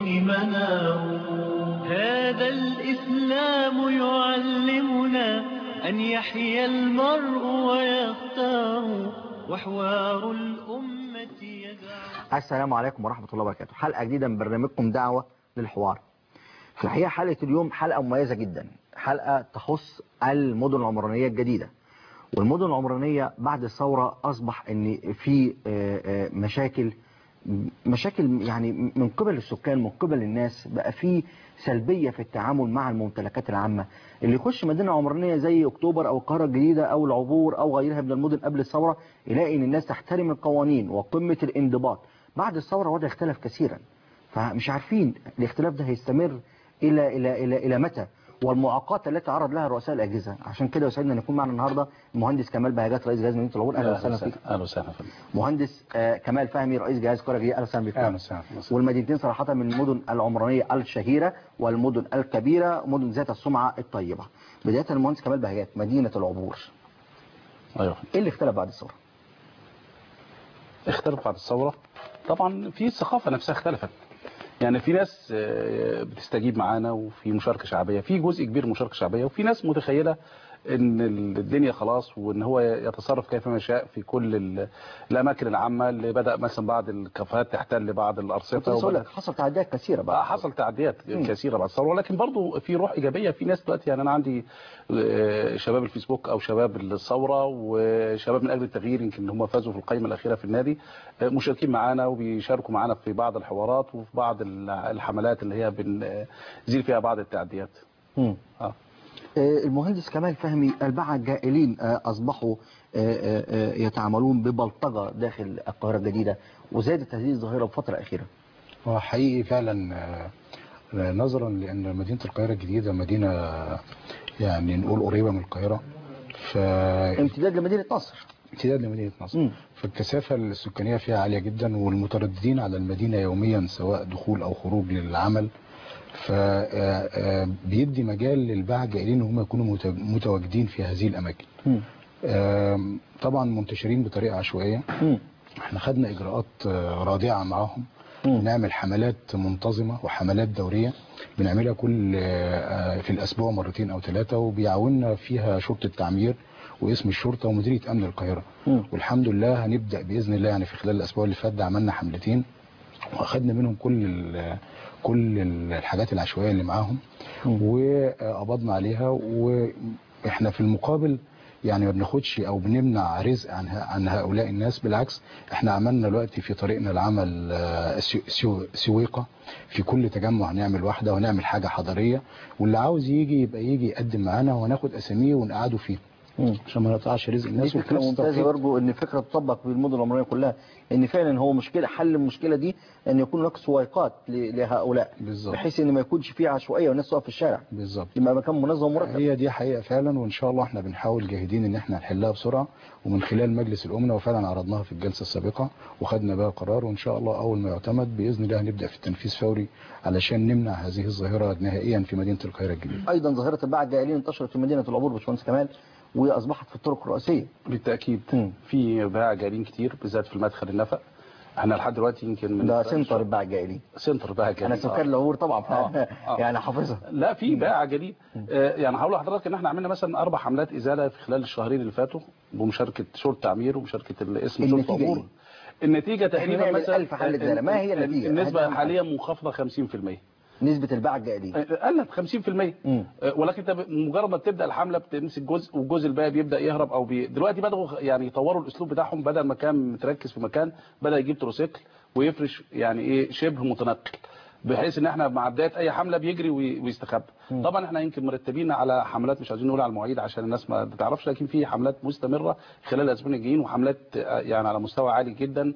منار هذا الإسلام يعلمنا أن يحيا المرء ويختار وحوار الأمة يدعو السلام عليكم ورحمة الله وبركاته حلقة جديدة من برنامجكم دعوة للحوار في الحقيقة حلقة اليوم حلقة مميزة جدا حلقة تخص المدن العمرانية الجديدة والمدن العمرانية بعد الثورة أصبح أن في مشاكل مشاكل يعني من قبل السكان من قبل الناس بقى في سلبية في التعامل مع الممتلكات العامة اللي يخش مدينة عمرانية زي أكتوبر أو القاهرة الجديدة أو العبور أو غيرها من المدن قبل الثورة يلاقي أن الناس تحترم القوانين وقمة الانضباط بعد الثورة وضع اختلف كثيرا فمش عارفين الاختلاف ده هيستمر إلى إلى إلى إلى متى والمعاقات التي تعرض لها رؤساء الأجهزة عشان كده يسعدنا أن يكون معنا النهاردة المهندس كمال بهجات رئيس جهاز مدينة العبور أهلا وسهلا فيك اهلا وسهلا فيك مهندس آه كمال فهمي رئيس جهاز القرى الجديدة أهلا وسهلا بك اهلا وسهلا والمدينتين صراحة من المدن العمرانية الشهيرة والمدن الكبيرة مدن ذات السمعة الطيبة بداية المهندس كمال بهجات مدينة العبور ايوه ايه اللي اختلف بعد الثورة؟ اختلف بعد الثوره طبعا في الثقافه نفسها اختلفت يعني في ناس آه، بتستجيب معانا وفي مشاركه شعبيه في جزء كبير مشاركه شعبيه وفي ناس متخيله ان الدنيا خلاص وان هو يتصرف كيفما يشاء في كل ال- الاماكن العامه اللي بدا مثلا بعض الكافيهات تحتل بعض كنت الارصفه لسه أقول وبدأ- لك حصل تعديات كثيرة آه، بعد حصل تعديات مم. كثيره بعد الثوره ولكن برضو في روح ايجابيه في ناس دلوقتي يعني انا عندي آه، شباب الفيسبوك او شباب الثوره وشباب من اجل التغيير يمكن هم فازوا في القائمه الاخيره في النادي آه، مشاركين معانا وبيشاركوا معانا في بعض الحوارات وفي بعض ال- الحملات اللي هي بنزيل فيها بعض التعديات مم. اه آه، المهندس كمال فهمي الباعة الجائلين آه، أصبحوا آه، آه، آه، يتعاملون ببلطجة داخل القاهرة الجديدة وزادت هذه الظاهرة بفترة أخيرة هو حقيقي فعلا آه، نظرا لان مدينه القاهره الجديده مدينه يعني نقول قريبه من القاهره فامتداد امتداد لمدينة نصر لمدينه نصر مم. فالكثافه السكانيه فيها عاليه جدا والمترددين على المدينه يوميا سواء دخول او خروج للعمل فبيدي مجال للباعة الجائلين ان هم يكونوا مت- متواجدين في هذه الاماكن مم. آم، طبعا منتشرين بطريقه عشوائيه مم. احنا خدنا اجراءات آه، رادعه معاهم مم. بنعمل حملات منتظمه وحملات دوريه بنعملها كل آه، في الاسبوع مرتين او ثلاثه وبيعاوننا فيها شرطه التعمير واسم الشرطه ومديريه امن القاهره مم. والحمد لله هنبدا باذن الله يعني في خلال الاسبوع اللي فات ده عملنا حملتين واخدنا منهم كل ال- كل الحاجات العشوائيه اللي معاهم مم. وقبضنا عليها واحنا في المقابل يعني ما بناخدش او بنمنع رزق عن ه- عن هؤلاء الناس بالعكس احنا عملنا دلوقتي في طريقنا العمل آه، سو- سو- سويقه في كل تجمع هنعمل واحده وهنعمل حاجه حضاريه واللي عاوز يجي يبقى يجي يقدم معانا وهناخد اساميه ونقعده فيه مم. عشان ما نقطعش رزق دي الناس وفي فكرة نفس ممتازة التوقيت برضو ان فكرة تطبق في المدن العمرانية كلها ان فعلا هو مشكلة حل المشكلة دي ان يكون هناك سويقات ل- لهؤلاء بالظبط بحيث ان ما يكونش فيه عشوائية والناس تقف في الشارع بالظبط يبقى مكان منظم ومرتب هي دي حقيقة فعلا وإن شاء الله احنا بنحاول جاهدين إن احنا نحلها بسرعة ومن خلال مجلس الأمنة وفعلا عرضناها في الجلسة السابقة وخدنا بقى قرار وإن شاء الله أول ما يعتمد بإذن الله هنبدأ في التنفيذ فوري علشان نمنع هذه الظاهرة نهائيا في مدينة القاهرة الجديدة ايضا ظاهرة الباعة الجائلين انتشرت في مدينة العبور باشمهندس كمال واصبحت في الطرق الرئيسية بالتاكيد مم. في باع جايين كتير بالذات في المدخل النفق احنا لحد دلوقتي يمكن من ده سنتر الباعة الجائلين سنتر باع جايين انا سكان العبور طبعا ف... آه، آه. يعني حافظها لا في باع جديد آه، يعني هقول لحضرتك ان احنا عملنا مثلا اربع حملات ازاله في خلال الشهرين اللي فاتوا بمشاركه شرطه تعمير ومشاركه الاسم شرطه النتيجة عبور إيه؟ النتيجه تقريبا نعمل مثلا 1000 حالة إزالة. ما هي النتيجة؟ النسبه هذا حاليا منخفضه 50% نسبة الباعة الجائلين قلت 50% مم. آه، ولكن انت مجرد ما بتبدا الحمله بتمسك جزء والجزء الباقي بيبدا يهرب او بي... دلوقتي بداوا يعني يطوروا الاسلوب بتاعهم بدل ما كان متركز في مكان بدا يجيب تروسيكل ويفرش يعني ايه شبه متنقل بحيث ان احنا مع بدايه اي حمله بيجري وي- ويستخبى طبعا احنا يمكن مرتبين على حملات مش عايزين نقول على المواعيد عشان الناس ما تعرفش لكن في حملات مستمره خلال الاسبوعين الجايين وحملات آه، يعني على مستوى عالي جدا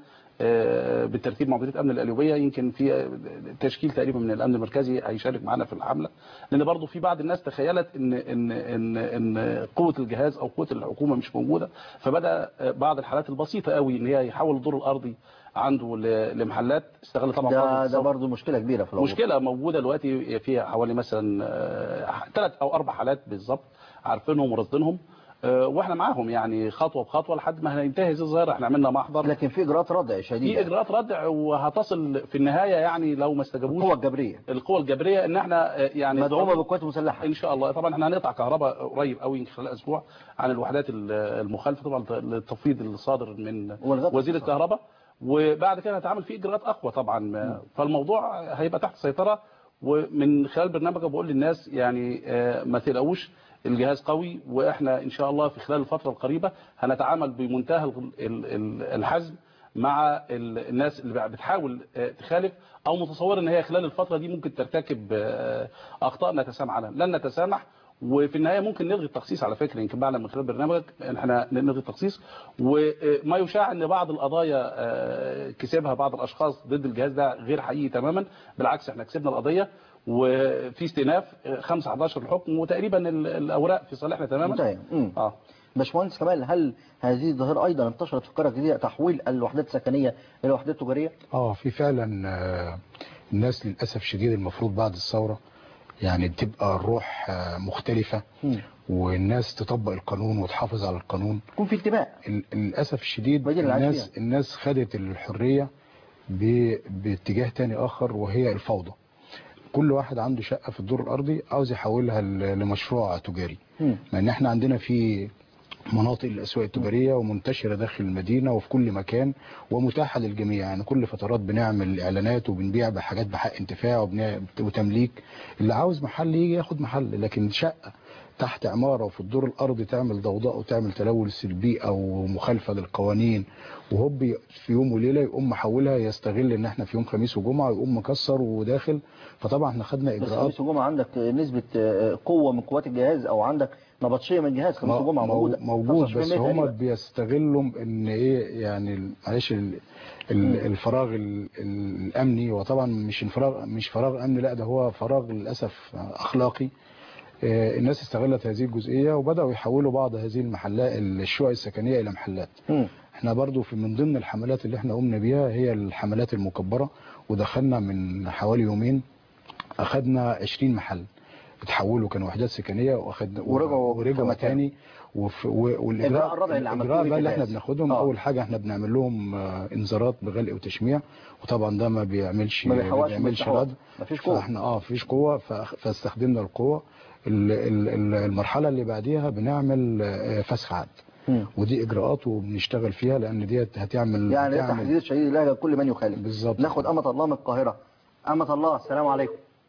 آه، بالترتيب مع مديريه امن القليوبيه يمكن في آه، تشكيل تقريبا من الامن المركزي هيشارك معانا في الحمله لان برضو في بعض الناس تخيلت ان ان ان ان قوه الجهاز او قوه الحكومه مش موجوده فبدا آه، بعض الحالات البسيطه قوي ان هي يحول الدور الارضي عنده ل- لمحلات استغل طبعا ده قوة ده الثورة. برضه مشكلة كبيرة في العبور مشكلة موجودة دلوقتي فيها حوالي مثلا ثلاث أو أربع حالات بالظبط عارفينهم ورصدينهم آه، واحنا معاهم يعني خطوه بخطوه لحد ما هينتهي هذه الظاهره احنا عملنا محضر لكن في اجراءات ردع في شديده اجراءات ردع وهتصل في النهايه يعني لو ما استجابوش القوى الجبريه القوى الجبريه ان احنا آه، يعني مدعومه بالقوات المسلحه ان شاء الله طبعا احنا هنقطع كهرباء قريب قوي خلال اسبوع عن الوحدات ال- المخالفه طبعا للتفويض الصادر من والغاء وزير التصرف. الكهرباء وبعد كده هتعمل فيه اجراءات اقوى طبعا فالموضوع هيبقى تحت سيطره ومن خلال برنامجك بقول للناس يعني آه، ما تقلقوش الجهاز قوي واحنا ان شاء الله في خلال الفتره القريبه هنتعامل بمنتهى ال- ال- ال- الحزم مع ال- الناس اللي بتحاول آه، تخالف او متصوره ان هي خلال الفتره دي ممكن ترتكب آه، اخطاء نتسامح عنها لن نتسامح وفي النهايه ممكن نلغي التخصيص على فكره يمكن بعد من خلال برنامجك ان احنا نلغي التخصيص وما يشاع ان بعض القضايا آه، كسبها بعض الاشخاص ضد الجهاز ده غير حقيقي تماما بالعكس احنا كسبنا القضيه وفي استئناف 5 11 الحكم وتقريبا ال- الاوراق في صالحنا تماما منتهي مم. اه باشمهندس كمال هل هذه الظاهره ايضا انتشرت في القرى الجديده تحويل الوحدات السكنيه الى وحدات تجاريه؟ اه في فعلا آه، الناس للاسف شديد المفروض بعد الثوره يعني تبقى الروح آه، مختلفه مم. والناس تطبق القانون وتحافظ على القانون يكون في انتماء ال- للاسف الشديد ما دي اللي عايش الناس فيها. الناس خدت الحريه ب- باتجاه تاني اخر وهي الفوضى كل واحد عنده شقه في الدور الارضي عاوز يحولها ل- لمشروع تجاري مم. مع ان احنا عندنا في مناطق الاسواق التجاريه ومنتشره داخل المدينه وفي كل مكان ومتاحه للجميع يعني كل فترات بنعمل اعلانات وبنبيع بحاجات بحق انتفاع وبنع- وتمليك اللي عاوز محل يجي ياخد محل لكن شقه تحت عماره وفي الدور الارضي تعمل ضوضاء وتعمل تلوث البيئه ومخالفه للقوانين وهوب في يوم وليله يقوم محولها يستغل ان احنا في يوم خميس وجمعه ويقوم مكسر وداخل فطبعا احنا خدنا بس اجراءات خميس وجمعه عندك نسبه آه، قوه من قوات الجهاز او عندك نبطشيه من الجهاز خميس مو- وجمعه مو- موجوده موجود 15% بس هم تقريباً. بيستغلوا ان ايه يعني ال- معلش ال- ال- الفراغ ال- ال- الامني وطبعا مش الفراغ مش فراغ امني لا ده هو فراغ للاسف اخلاقي آه، الناس استغلت هذه الجزئيه وبداوا يحولوا بعض هذه المحلات الشقق السكنيه الى محلات مم. احنا برضو في من ضمن الحملات اللي احنا قمنا بيها هي الحملات المكبره ودخلنا من حوالي يومين اخدنا 20 محل اتحولوا كانوا وحدات سكنيه واخدنا ورجعوا ورجعوا في تاني وف- و- الإجراء والاجراء الرابع اللي عملتوه الاجراء بقى اللي احنا بالجهاز. بناخدهم آه. اول حاجه احنا بنعمل لهم آه، انذارات بغلق وتشميع وطبعا ده ما بيعملش ما بيحوش بيعملش بالتحول. رد مفيش قوة. فاحنا اه مفيش قوه فأخ- فاستخدمنا القوه ال- ال- ال- المرحله اللي بعديها بنعمل آه، فسخ عقد مم. ودي اجراءات وبنشتغل فيها لان ديت هتعمل يعني هتعمل- تحديد شديد اللهجه لكل من يخالف بالظبط. ناخد امه الله من القاهره امه الله السلام عليكم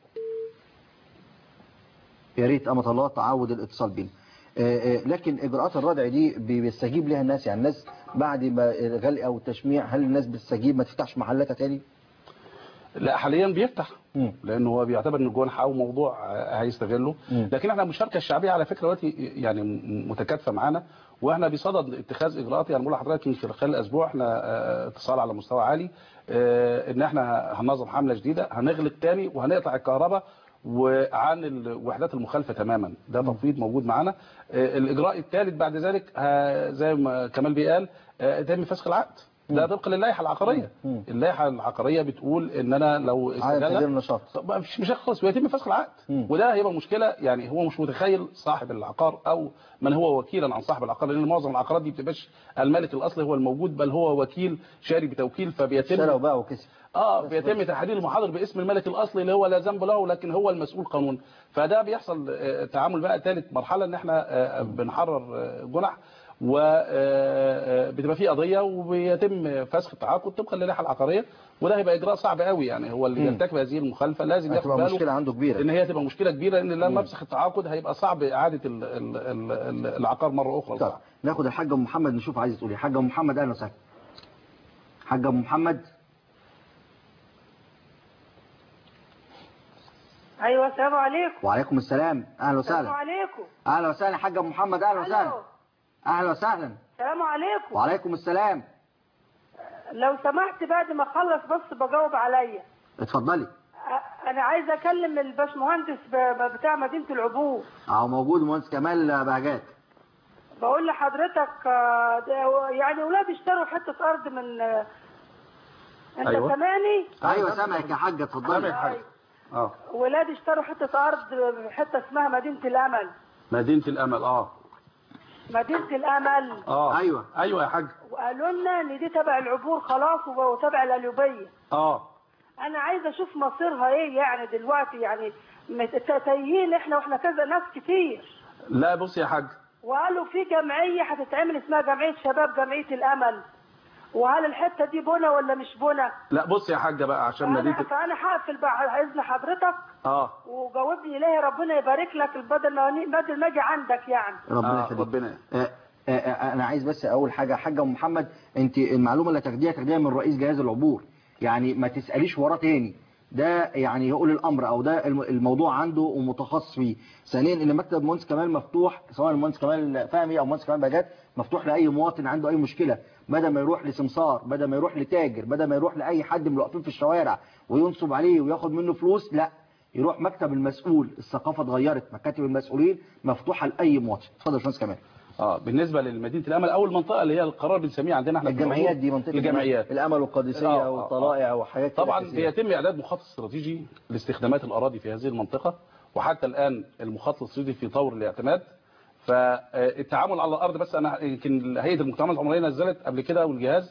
يا ريت امه الله تعود الاتصال بينا آه، آه، لكن اجراءات الردع دي بي- بيستجيب لها الناس يعني الناس بعد ما الغلق او التشميع هل الناس بتستجيب ما تفتحش محلاتها تاني لا حاليا بيفتح مم. لانه هو بيعتبر ان جوان حقه موضوع آه، هيستغله مم. لكن احنا المشاركه الشعبيه على فكره دلوقتي يعني م- متكاتفه معانا واحنا بصدد اتخاذ اجراءات يعني بقول لحضرتك يمكن خلال اسبوع احنا آه، اتصال على مستوى عالي آه، ان احنا هننظم حمله جديده هنغلق تاني وهنقطع الكهرباء وعن الوحدات المخالفه تماما ده تفويض موجود معانا آه، الاجراء الثالث بعد ذلك ه- زي ما كمال بيقال آه، يتم فسخ العقد ده طبقا للائحه العقاريه مم. اللائحه العقاريه بتقول ان انا لو عدم استغل تغيير النشاط طب مش مش خالص ويتم فسخ العقد مم. وده هيبقى مشكله يعني هو مش متخيل صاحب العقار او من هو وكيلا عن صاحب العقار لان معظم العقارات دي بتبقاش المالك الاصلي هو الموجود بل هو وكيل شاري بتوكيل اشترى فبيتم وباع وكسب اه بيتم تحديد المحاضر باسم الملك الاصلي اللي هو لا ذنب له لكن هو المسؤول قانونا فده بيحصل آه، تعامل بقى ثالث مرحله ان احنا آه، بنحرر آه، جنح وبتبقى في قضيه وبيتم فسخ التعاقد طبقا للائحه العقاريه وده هيبقى اجراء صعب قوي يعني هو اللي مم. يرتكب هذه المخالفه لازم ياخد هتبقى باله مشكله عنده كبيره ان هي تبقى مشكله كبيره ان لما افسخ التعاقد هيبقى صعب اعاده ال ال ال ال العقار مره اخرى طب ناخد الحاج ام محمد نشوف عايز تقول ايه حاج ام محمد اهلا وسهلا حاج ام محمد ايوه السلام عليكم وعليكم السلام اهلا السلام وسهلا عليكم اهلا وسهلا حاج ام محمد اهلا وسهلا الو اهلا وسهلا السلام عليكم وعليكم السلام لو سمحت بعد ما اخلص بس بجاوب عليا اتفضلي أ- انا عايزه اكلم الباشمهندس ب- بتاع مدينه العبور اهو موجود المهندس كمال بهجات بقول لحضرتك آه، ده- يعني ولاد اشتروا حته ارض من آه، انت أيوة. سامعني ايوه سامعك يا حاج اتفضلي أيوة. اه ولاد اشتروا حته ارض في حته اسمها مدينه الامل مدينه الامل اه مدينه الامل اه أيوة. ايوه يا حاج وقالوا لنا ان دي تبع العبور خلاص وتبع القليوبيه اه انا عايزه اشوف مصيرها ايه يعني دلوقتي يعني مت- تايهين احنا واحنا كذا ناس كتير لا بص يا حاج وقالوا في جمعيه هتتعمل اسمها جمعيه شباب جمعيه الامل وهل الحته دي بنا ولا مش بنا لا بص يا حاجه بقى عشان فانا مدينه فانا هقفل بقى اذن حضرتك اه وجاوبني ليه ربنا يبارك لك بدل ما بدل ما اجي عندك يعني ربنا آه، يخليك ربنا آه، آه، آه، انا عايز بس اول حاجه حاجه ام محمد انت المعلومه اللي تاخديها تاخديها من رئيس جهاز العبور يعني ما تساليش وراه تاني ده يعني يقول الامر او ده الم- الموضوع عنده ومتخصص فيه ثانيا ان مكتب المهندس كمال مفتوح سواء المهندس كمال فهمي او المهندس كمال بجات مفتوح لاي مواطن عنده اي مشكله بدل ما يروح لسمسار بدل ما يروح لتاجر بدل ما يروح لاي حد من اللي واقفين في الشوارع وينصب عليه وياخد منه فلوس لا يروح مكتب المسؤول الثقافه اتغيرت مكاتب المسؤولين مفتوحه لاي مواطن اتفضل يا باشمهندس كمال اه بالنسبه لمدينه الامل اول منطقه اللي هي القرار بنسميه عندنا احنا في الجمعيات العبور، دي منطقه الجمعيات الامل والقادسيه آه، آه، والطلائع وحاجات كده طبعا كتير. بيتم اعداد مخطط استراتيجي لاستخدامات الاراضي في هذه المنطقه وحتى الان المخطط الاستراتيجي في طور الاعتماد فالتعامل على الارض بس انا يمكن هيئه المجتمعات العمرانيه نزلت قبل كده والجهاز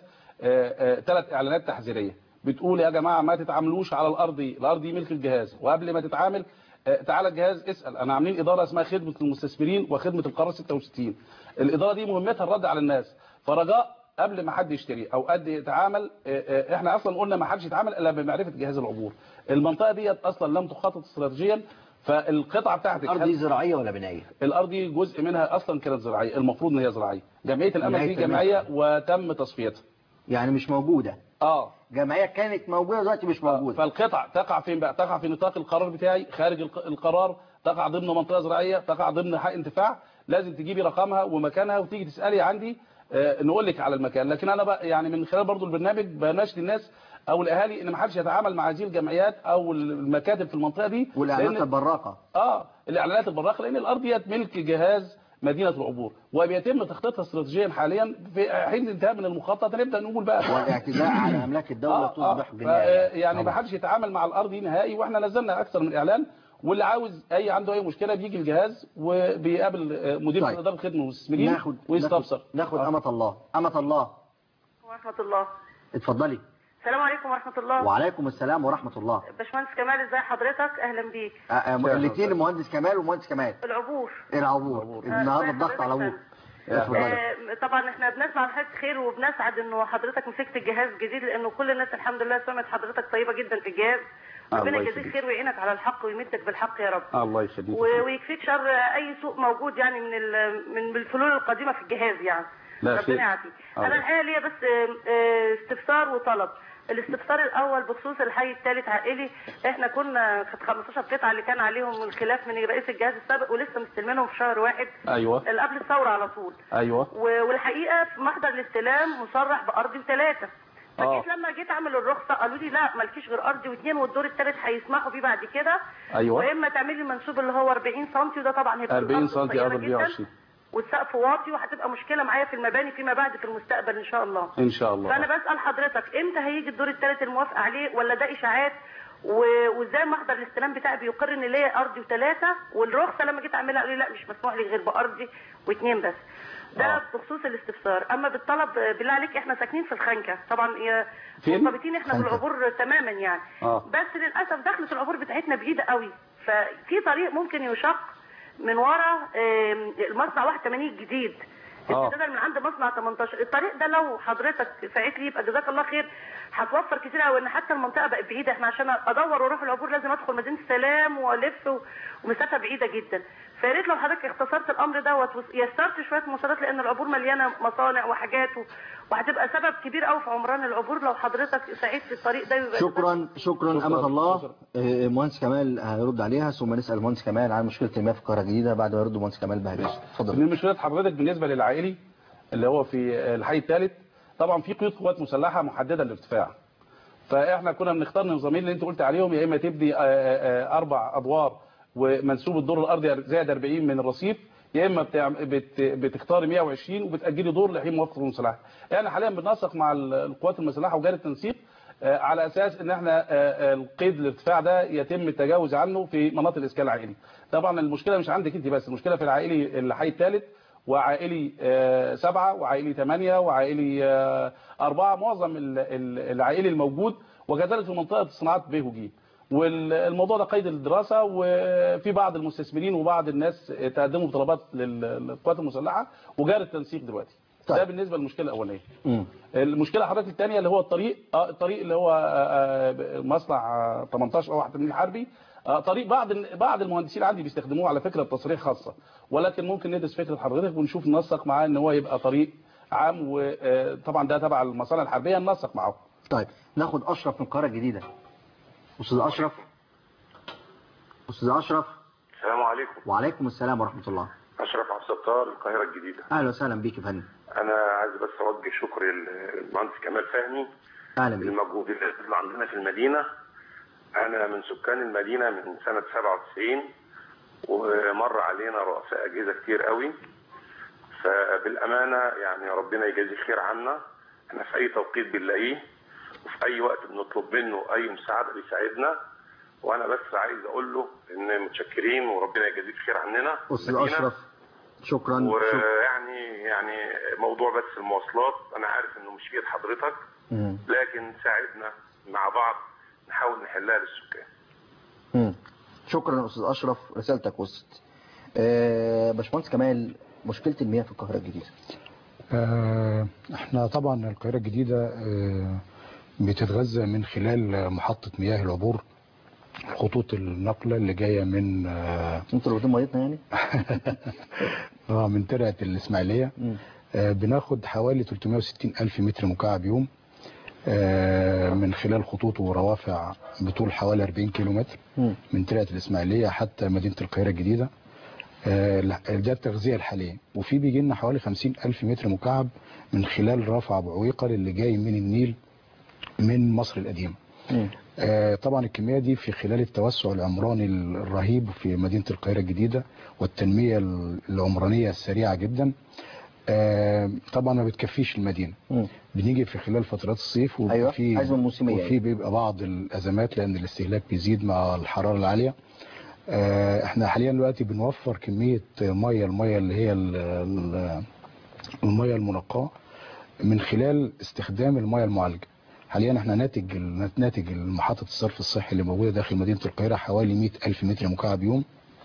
ثلاث اعلانات تحذيريه بتقول يا جماعه ما تتعاملوش على الارض دي الارض دي ملك الجهاز وقبل ما تتعامل آه، تعالى الجهاز اسال انا عاملين اداره اسمها خدمه المستثمرين وخدمه القرار 66 الاداره دي مهمتها الرد على الناس فرجاء قبل ما حد يشتري او قد يتعامل آه، آه، احنا اصلا قلنا ما حدش يتعامل الا بمعرفه جهاز العبور المنطقه ديت اصلا لم تخطط استراتيجيا فالقطعه بتاعتك الارض دي زراعيه ولا بنائيه الارض دي جزء منها اصلا كانت زراعيه المفروض ان هي زراعيه جمعيه الامل نهاية دي جمعيه المشهد. وتم تصفيتها يعني مش موجوده اه جمعيه كانت موجوده دلوقتي مش موجوده فالقطع تقع فين بقى تقع في نطاق القرار بتاعي خارج الق- القرار تقع ضمن منطقه زراعيه تقع ضمن حق انتفاع لازم تجيبي رقمها ومكانها وتيجي تسالي عندي آه، نقول لك على المكان لكن انا بقى يعني من خلال برضو البرنامج بناشد الناس او الاهالي ان ما حدش يتعامل مع هذه الجمعيات او المكاتب في المنطقه دي والاعلانات لأن- البراقه اه الاعلانات البراقه لان الارض ديت ملك جهاز مدينه العبور وبيتم تخطيطها استراتيجيا حاليا في حين الانتهاء من المخطط نبدا نقول بقى والاعتداء على املاك الدوله آه آه تصبح ف- جنايه يعني ما طبعاً. حدش يتعامل مع الارض دي نهائي واحنا نزلنا اكثر من اعلان واللي عاوز اي عنده اي مشكله بيجي الجهاز وبيقابل آه، مدير طيب. اداره خدمه المستثمرين ناخد ويستفسر ناخد آه. امه الله امه الله ورحمه الله اتفضلي السلام عليكم ورحمه الله وعليكم السلام ورحمه الله باشمهندس كمال ازي حضرتك اهلا بيك الاثنين المهندس كمال والمهندس كمال العبور العبور النهارده الضغط على ابوك اتفضلي آه، طبعا احنا بنسمع عن حاجه خير وبنسعد انه حضرتك مسكت الجهاز جديد لانه كل الناس الحمد لله سمعت حضرتك طيبه جدا في الجهاز الله ربنا يجازيك يخليك. خير ويعينك على الحق ويمدك بالحق يا رب الله يخليك و- ويكفيك شر اي سوء موجود يعني من ال- من الفلول القديمه في الجهاز يعني لا، خير. ربنا يعافيك الله. انا الحقيقه ليا بس آه، آه، استفسار وطلب الاستفسار الاول بخصوص الحي الثالث عائلي احنا كنا كانت 15 قطعه اللي كان عليهم الخلاف من رئيس الجهاز السابق ولسه مستلمينهم في شهر واحد ايوه قبل الثوره على طول ايوه و- والحقيقه في محضر الاستلام مصرح بارض ثلاثه آه. فجيت لما جيت اعمل الرخصه قالوا لي لا مالكيش غير ارض واثنين والدور الثالث هيسمحوا بيه بعد كده أيوة. واما تعملي المنسوب اللي هو 40 سم وده طبعا هيبقى 40 الأرض سم صغيرة أرض جداً، 120 والسقف واطي وهتبقى مشكله معايا في المباني فيما بعد في المستقبل ان شاء الله ان شاء الله فانا بسال حضرتك امتى هيجي الدور الثالث الموافقه عليه ولا ده اشاعات و- وازاي محضر الاستلام بتاعي بيقر ان ليا ارضي وثلاثه والرخصه لما جيت اعملها قالوا لي لا مش مسموح لي غير بارضي واثنين بس ده آه. بخصوص الاستفسار اما بالطلب آه، بالله عليك احنا ساكنين في الخنكه طبعا هي فين؟ مرتبطين احنا خنكة. بالعبور تماما يعني آه. بس للاسف دخلة العبور بتاعتنا بعيده قوي ففي طريق ممكن يشق من ورا آم، المصنع 81 الجديد آه. ابتدى من عند مصنع 18 الطريق ده لو حضرتك ساعدت لي يبقى جزاك الله خير هتوفر كتير قوي ان حتى المنطقه بقت بعيده احنا عشان ادور واروح العبور لازم ادخل مدينه السلام والف و- ومسافه بعيده جدا فيا ريت لو حضرتك اختصرت الامر دوت ويسرت شويه مواصلات لان العبور مليانه مصانع وحاجات و- وهتبقى سبب كبير قوي في عمران العبور لو حضرتك ساعدت الطريق ده ويبقى شكرا شكرا شكراً. امه الله شكراً. آه، المهندس كمال هيرد عليها ثم نسال المهندس كمال عن مشكله المياه في القاهره الجديده بعد ما يرد المهندس كمال بهجت اتفضل من مشكلة حضرتك بالنسبة للعائلي اللي هو في الحي الثالث طبعا في قيود قوات مسلحة محددة الارتفاع فاحنا كنا بنختار نظامين اللي انت قلت عليهم يا اما تبني آه، آه، اربع ادوار ومنسوب الدور الارضي زائد 40 من الرصيف يا اما بتعم- بت- بتختار 120 وبتاجلي دور لحين موافقه المسلحه احنا حاليا بننسق مع ال- القوات المسلحه وجاري التنسيق آه، على اساس ان احنا آه، آه، القيد الارتفاع ده يتم التجاوز عنه في مناطق الاسكان العائلي طبعا المشكله مش عندك انت بس المشكله في العائلي الحي الثالث وعائلي آه، سبعة وعائلي ثمانية وعائلي آه، أربعة معظم ال- ال- العائلي الموجود وكذلك في منطقة الصناعات ب وج والموضوع ده قيد الدراسة وفي بعض المستثمرين وبعض الناس تقدموا بطلبات لل- للقوات المسلحة وجاري التنسيق دلوقتي طيب. ده بالنسبة للمشكلة الأولانية مم. المشكله حضرتك الثانيه اللي هو الطريق آه، الطريق اللي هو آه، آه، مصنع آه، 18 او 81 الحربي آه، طريق بعض بعض المهندسين عندي بيستخدموه على فكره بتصريح خاصه ولكن ممكن ندرس فكره حضرتك ونشوف ننسق معاه ان هو يبقى طريق عام وطبعا ده تبع المصانع الحربيه ننسق معاه طيب ناخد اشرف من القاهره الجديده استاذ اشرف استاذ اشرف السلام عليكم وعليكم السلام ورحمه الله اشرف عبد الستار القاهره الجديده اهلا وسهلا بيك يا فندم انا عايز بس اوجه شكري للمهندس كمال فهمي اهلا بيك المجهود اللي بذل عندنا في المدينه انا من سكان المدينه من سنه 97 ومر علينا رؤساء اجهزه كتير قوي فبالامانه يعني ربنا يجازيه خير عنا احنا في اي توقيت بنلاقيه وفي اي وقت بنطلب منه اي مساعده بيساعدنا وانا بس عايز اقول له ان متشكرين وربنا يجازيك خير عننا استاذ المدينة. اشرف شكرا شكرا ويعني يعني موضوع بس المواصلات انا عارف انه مش في ايد حضرتك مم. لكن ساعدنا مع بعض نحاول نحلها للسكان مم. شكرا يا استاذ اشرف رسالتك وصلت آه، باشمهندس كمال مشكله المياه في القاهره الجديده آه، احنا طبعا القاهرة الجديدة آه، بتتغذى من خلال محطة مياه العبور خطوط النقل اللي جاية من آه، انتوا اللي واخدين ميتنا يعني آه، من ترعة الإسماعيلية مم. آه، بناخد حوالي 360 ألف متر مكعب يوم آه، من خلال خطوط وروافع بطول حوالي 40 كيلو متر مم. من ترعة الإسماعيلية حتى مدينة القاهرة الجديدة آه، لا، ده التغذية الحالية وفي بيجي لنا حوالي 50 ألف متر مكعب من خلال رفع بعويقة اللي جاي من النيل من مصر القديمة مم. آه، طبعا الكمية دي في خلال التوسع العمراني الرهيب في مدينة القاهرة الجديدة والتنمية العمرانية السريعة جدا آه، طبعا ما بتكفيش المدينة مم. بنيجي في خلال فترات الصيف وبيبقى أيوة، في أزمة موسمية وفي بيبقى بعض الأزمات لأن الاستهلاك بيزيد مع الحرارة العالية آه، احنا حاليا دلوقتي بنوفر كمية مية المية اللي هي ال- ال- المية المنقاة من خلال استخدام المية المعالجة حاليا احنا ناتج ناتج محطة الصرف الصحي اللي موجودة داخل مدينة القاهرة حوالي 100 ألف متر مكعب يوم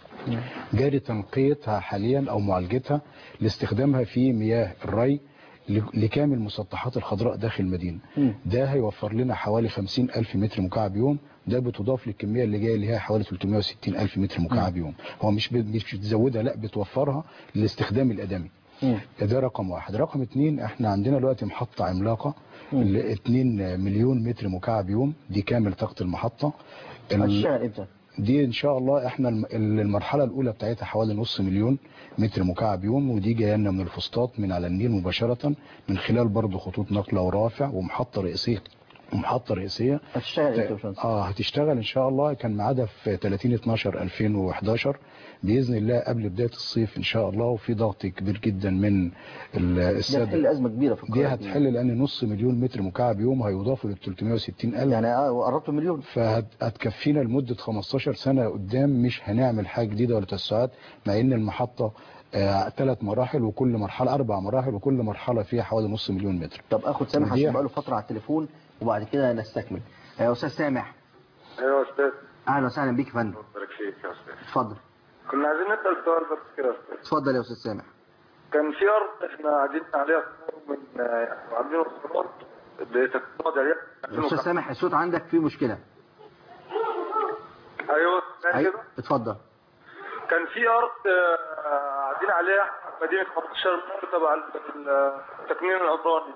جاري تنقيتها حاليا أو معالجتها لاستخدامها في مياه الري ل- لكامل المسطحات الخضراء داخل المدينة مم. ده هيوفر لنا حوالي 50 ألف متر مكعب يوم ده بتضاف للكمية اللي جاية اللي هي حوالي 360 ألف متر مكعب يوم هو مش ب- مش بتزودها لا بتوفرها للاستخدام الآدمي مم. ده رقم واحد رقم اتنين احنا عندنا دلوقتي محطة عملاقة ل 2 مليون متر مكعب يوم دي كامل طاقة المحطة ال- هتشتغل امتى؟ دي ان شاء الله احنا الم- المرحله الاولى بتاعتها حوالي نص مليون متر مكعب يوم ودي جايه لنا من الفسطاط من على النيل مباشره من خلال برضه خطوط نقل ورافع ومحطه رئيسيه ومحطه رئيسيه هتشتغل امتى يا باشمهندس؟ اه هتشتغل ان شاء الله كان ميعادها في 30 12 2011 باذن الله قبل بدايه الصيف ان شاء الله وفي ضغط كبير جدا من ال- دي هتحل الساده ازمه كبيره في دي القاهره هتحل لان نص مليون متر مكعب يوم هيضافوا لل 360 الف يعني اه قربت مليون فهتكفينا لمدة 15 سنة قدام مش هنعمل حاجة جديدة ولا توسعات مع ان المحطة ثلاث مراحل وكل مرحلة اربع مراحل وكل مرحلة فيها حوالي نص مليون متر طب اخد سامح ودي- عشان بقاله فتره على التليفون وبعد كده نستكمل يا استاذ سامح ايوه يا استاذ اهلا وسهلا بيك يا فندم بارك فيك يا استاذ اتفضل كنا عايزين نسال سؤال بس كده يا استاذ اتفضل يا استاذ سامح كان في ارض احنا قاعدين عليها من آه، عاملين اسطوانات بتقعد عليها استاذ سامح الصوت عندك فيه مشكله ايوه كان أيوة، كده اتفضل كان في ارض آه، قاعدين عليها مدينه 15 متر تبع التكميم العمراني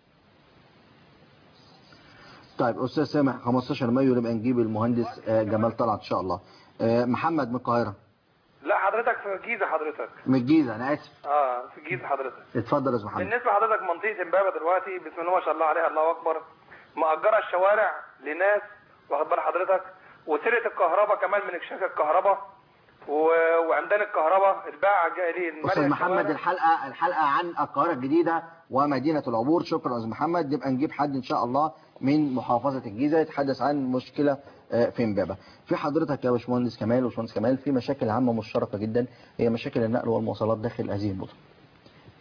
طيب استاذ سامح 15 مايو نبقى نجيب المهندس آه، جمال طلعت ان شاء الله آه، محمد من القاهره لا حضرتك في الجيزه حضرتك من الجيزه انا اسف اه في الجيزه حضرتك اتفضل يا استاذ محمد بالنسبه لحضرتك منطقه امبابه دلوقتي بسم الله ما شاء الله عليها الله اكبر مأجره الشوارع لناس واخد بال حضرتك وسرقه الكهرباء كمان من اكشاف الكهرباء و- وعمدان الكهرباء الباعة جاهلين استاذ محمد الحلقه الحلقه عن القاهره الجديده ومدينه العبور شكرا استاذ محمد نبقى نجيب حد ان شاء الله من محافظه الجيزه يتحدث عن مشكله آه، في امبابه في حضرتك يا باشمهندس كمال وباشمهندس كمال في مشاكل عامه مشتركه جدا هي مشاكل النقل والمواصلات داخل هذه المدن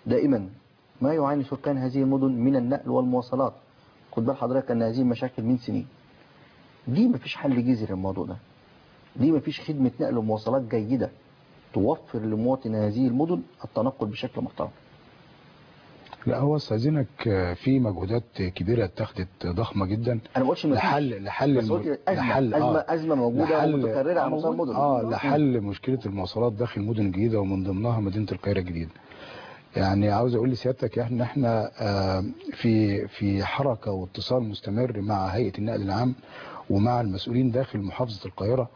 دائما ما يعاني سكان هذه المدن من النقل والمواصلات خد بال حضرتك ان هذه المشاكل من سنين دي مفيش حل جذري للموضوع ده دي مفيش خدمة نقل ومواصلات جيدة توفر لمواطن هذه المدن التنقل بشكل محترم لا هو استاذنك آه، في مجهودات كبيره اتخذت ضخمه جدا انا ما بقولش مفيش لحل لحل بس قلت الم- أزمة لحل أزمة, آه. أزمة موجودة لحل- ومتكررة على مستوى المدن اه لحل مشكله المواصلات داخل المدن الجديده ومن ضمنها مدينه القاهره الجديده يعني عاوز اقول لسيادتك ان احنا آه، في في حركه واتصال مستمر مع هيئه النقل العام ومع المسؤولين داخل محافظه القاهره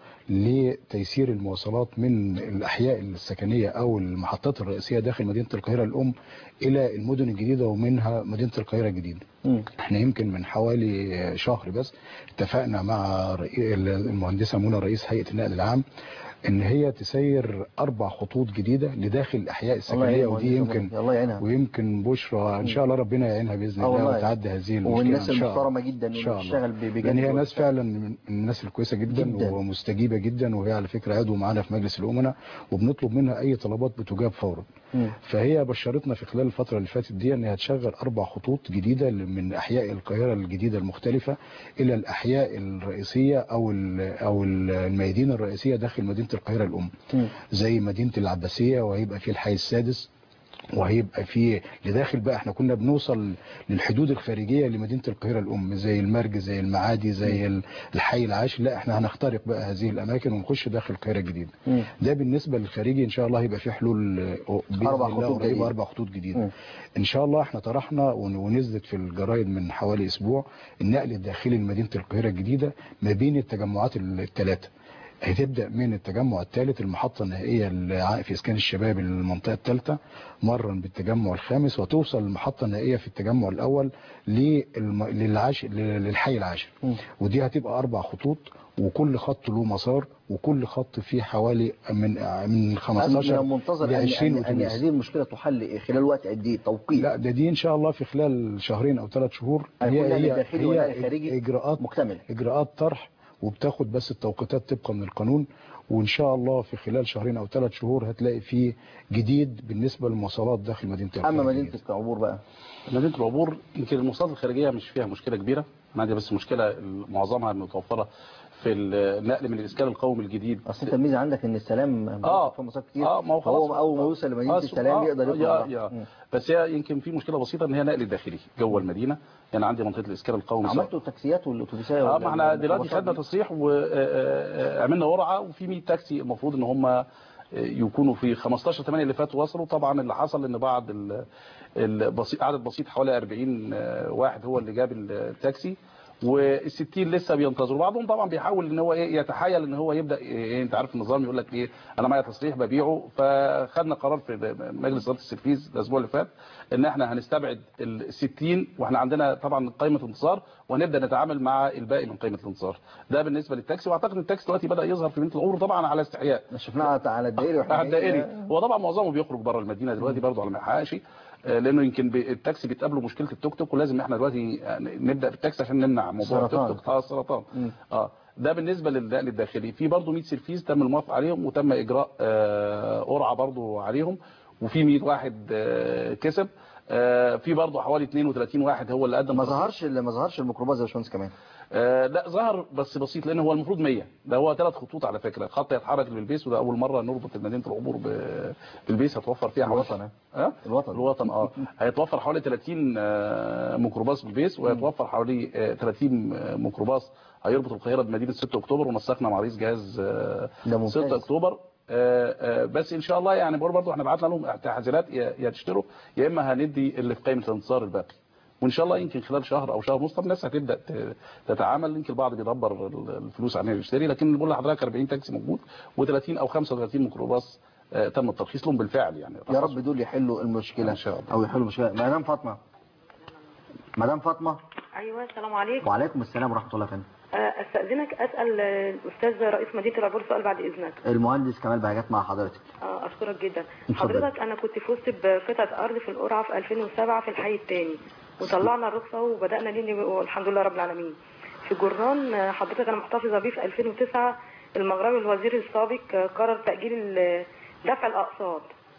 لتيسير المواصلات من الاحياء السكنيه او المحطات الرئيسيه داخل مدينه القاهره الام الى المدن الجديده ومنها مدينه القاهره الجديده. مم. احنا يمكن من حوالي شهر بس اتفقنا مع رئي- المهندسه منى رئيس هيئه النقل العام ان هي تسير اربع خطوط جديده لداخل الاحياء الله السكنيه يعينها ودي والله، يمكن الله يعينها ويمكن بشرى ان شاء الله ربنا يعينها باذن آه الله والله. وتعدي هذه المشكله والناس إن شاء الله. المحترمة جدا ان اللي شاء الله بتشتغل ب- بجد لان هي ناس وبتاع. فعلا من الناس الكويسه جدا, جداً. ومستجيبه جدا وهي على فكره عضو معانا في مجلس الامناء وبنطلب منها اي طلبات بتجاب فورا مم. فهي بشرتنا في خلال الفترة اللي فاتت دي ان هي هتشغل اربع خطوط جديدة من احياء القاهرة الجديدة المختلفة الى الاحياء الرئيسية او ال او ال- الميادين الرئيسية داخل مدينة القاهرة الام مم. زي مدينة العباسية وهيبقى في الحي السادس وهيبقى في لداخل بقى احنا كنا بنوصل للحدود الخارجيه لمدينه القاهره الام زي المرج زي المعادي زي ال- الحي العاشر لا احنا هنخترق بقى هذه الاماكن ونخش داخل القاهره الجديده مم. ده بالنسبه للخارجي ان شاء الله هيبقى في حلول آه، بإذن أربع الله خطوط قريبة، جديدة. اربع خطوط جديده مم. ان شاء الله احنا طرحنا ون- ونزلت في الجرايد من حوالي اسبوع النقل الداخلي لمدينه القاهره الجديده ما بين التجمعات الثلاثه هتبدا من التجمع الثالث المحطه النهائيه اللي في اسكان الشباب المنطقه الثالثه مرا بالتجمع الخامس وتوصل المحطه النهائيه في التجمع الاول للم... للعاشر للحي العاشر مم. ودي هتبقى اربع خطوط وكل خط له مسار وكل خط فيه حوالي من من من 15 المنتظر ل أن, 20 أن, أن أتوبيس. هذه المشكلة تحل خلال وقت قد ايه توقيت لا ده دي ان شاء الله في خلال شهرين او ثلاث شهور هيكون نقل داخلي ونقل هي خارجي اجراءات مكتمل اجراءات طرح وبتاخد بس التوقيتات طبقا للقانون وان شاء الله في خلال شهرين او ثلاث شهور هتلاقي فيه جديد بالنسبه للمواصلات داخل مدينه اما القاهرة مدينة الجديدة. العبور بقى مدينه العبور يمكن المواصلات الخارجيه مش فيها مشكله كبيره انا عندي بس مشكله معظمها متوفره في النقل من الاسكان القومي الجديد اصل انت الميزه عندك ان السلام اه في مصر كتير اه ما هو خلاص فهو اول ما يوصل لمدينه آه، السلام آه، يقدر يطلع يا براحته. يا مم. بس هي يمكن في مشكله بسيطه ان هي نقل داخلي جوه المدينه يعني عندي منطقه الاسكان القومي سواء- عملتوا التاكسيات والاتوبيسات اه وال- ما احنا دلوقتي والميكروباصات خدنا دي؟ تصريح وعملنا ورعه وفي 100 تاكسي المفروض ان هم يكونوا في 15 8 اللي فاتوا وصلوا طبعا اللي حصل ان بعض ال- البسيط عدد بسيط حوالي 40 واحد هو اللي جاب التاكسي وال60 لسه بينتظروا بعضهم طبعا بيحاول ان هو ايه يتحايل ان هو يبدا إيه انت عارف النظام يقول لك ايه انا معايا تصريح ببيعه فخدنا قرار في مجلس اداره السيرفيز الاسبوع اللي فات ان احنا هنستبعد ال60 واحنا عندنا طبعا قائمه انتظار وهنبدا نتعامل مع الباقي من قائمه الانتظار ده بالنسبه للتاكسي واعتقد التاكسي دلوقتي بدا يظهر في مدينه العبور طبعا على استحياء شفناها على الدائري واحنا على الدائري جايين. هو طبعا معظمه بيخرج بره المدينه دلوقتي برضه على ما يحققش آه، لانه يمكن بي- التاكسي بيتقابله مشكله التوك توك ولازم احنا دلوقتي آه، نبدا بالتاكسي عشان نمنع موضوع سرطان. التوك توك اه السرطان مم. اه ده بالنسبه للنقل الداخلي في برضه 100 سيرفيز تم الموافقه عليهم وتم اجراء آه، قرعه برضه عليهم وفي 100 واحد آه، كسب آه، في برضه حوالي 32 واحد هو اللي قدم ما تصريح. ظهرش ما ظهرش الميكروباص يا باشمهندس كمان آه لا ظهر بس بسيط لان هو المفروض 100 ده هو ثلاث خطوط على فكره خط يتحرك بالبيس وده اول مره نربط مدينه العبور ب- بالبيس هتوفر فيها حوالي الوطن اه الوطن الوطن اه هيتوفر حوالي 30 آه، ميكروباص بالبيس وهيتوفر حوالي آه، 30 ميكروباص هيربط القاهره بمدينه 6 اكتوبر ونسقنا مع رئيس جهاز آه، ده ممتاز. 6 اكتوبر آه، آه، بس ان شاء الله يعني برضه احنا بعتنا لهم تحذيرات يا يا تشتروا يا اما هندي اللي في قائمه الانتصار الباقي وان شاء الله يمكن خلال شهر او شهر ونص طب الناس هتبدا ت- تتعامل يمكن البعض بيدبر ال- الفلوس عشان يشتري لكن بقول لحضرتك 40 تاكسي موجود و30 او 35 ميكروباص آه، تم الترخيص لهم بالفعل يعني يا رب دول يحلوا المشكله إن شاء الله. او يحلوا المشكله مدام فاطمه مدام فاطمه ايوه السلام عليكم وعليكم السلام ورحمه الله وبركاته آه، استاذنك اسال آه، الاستاذ رئيس مدينه العبور سؤال بعد اذنك المهندس كمال بهجات مع حضرتك آه، اشكرك جدا اتفضل. حضرتك انا كنت فزت بقطعه ارض في القرعه في 2007 في الحي الثاني وطلعنا الرخصه وبدانا نبني والحمد لله رب العالمين في جرنان آه، حضرتك انا محتفظه بيه في 2009 المغربي الوزير السابق آه، قرر تاجيل ال- دفع الاقساط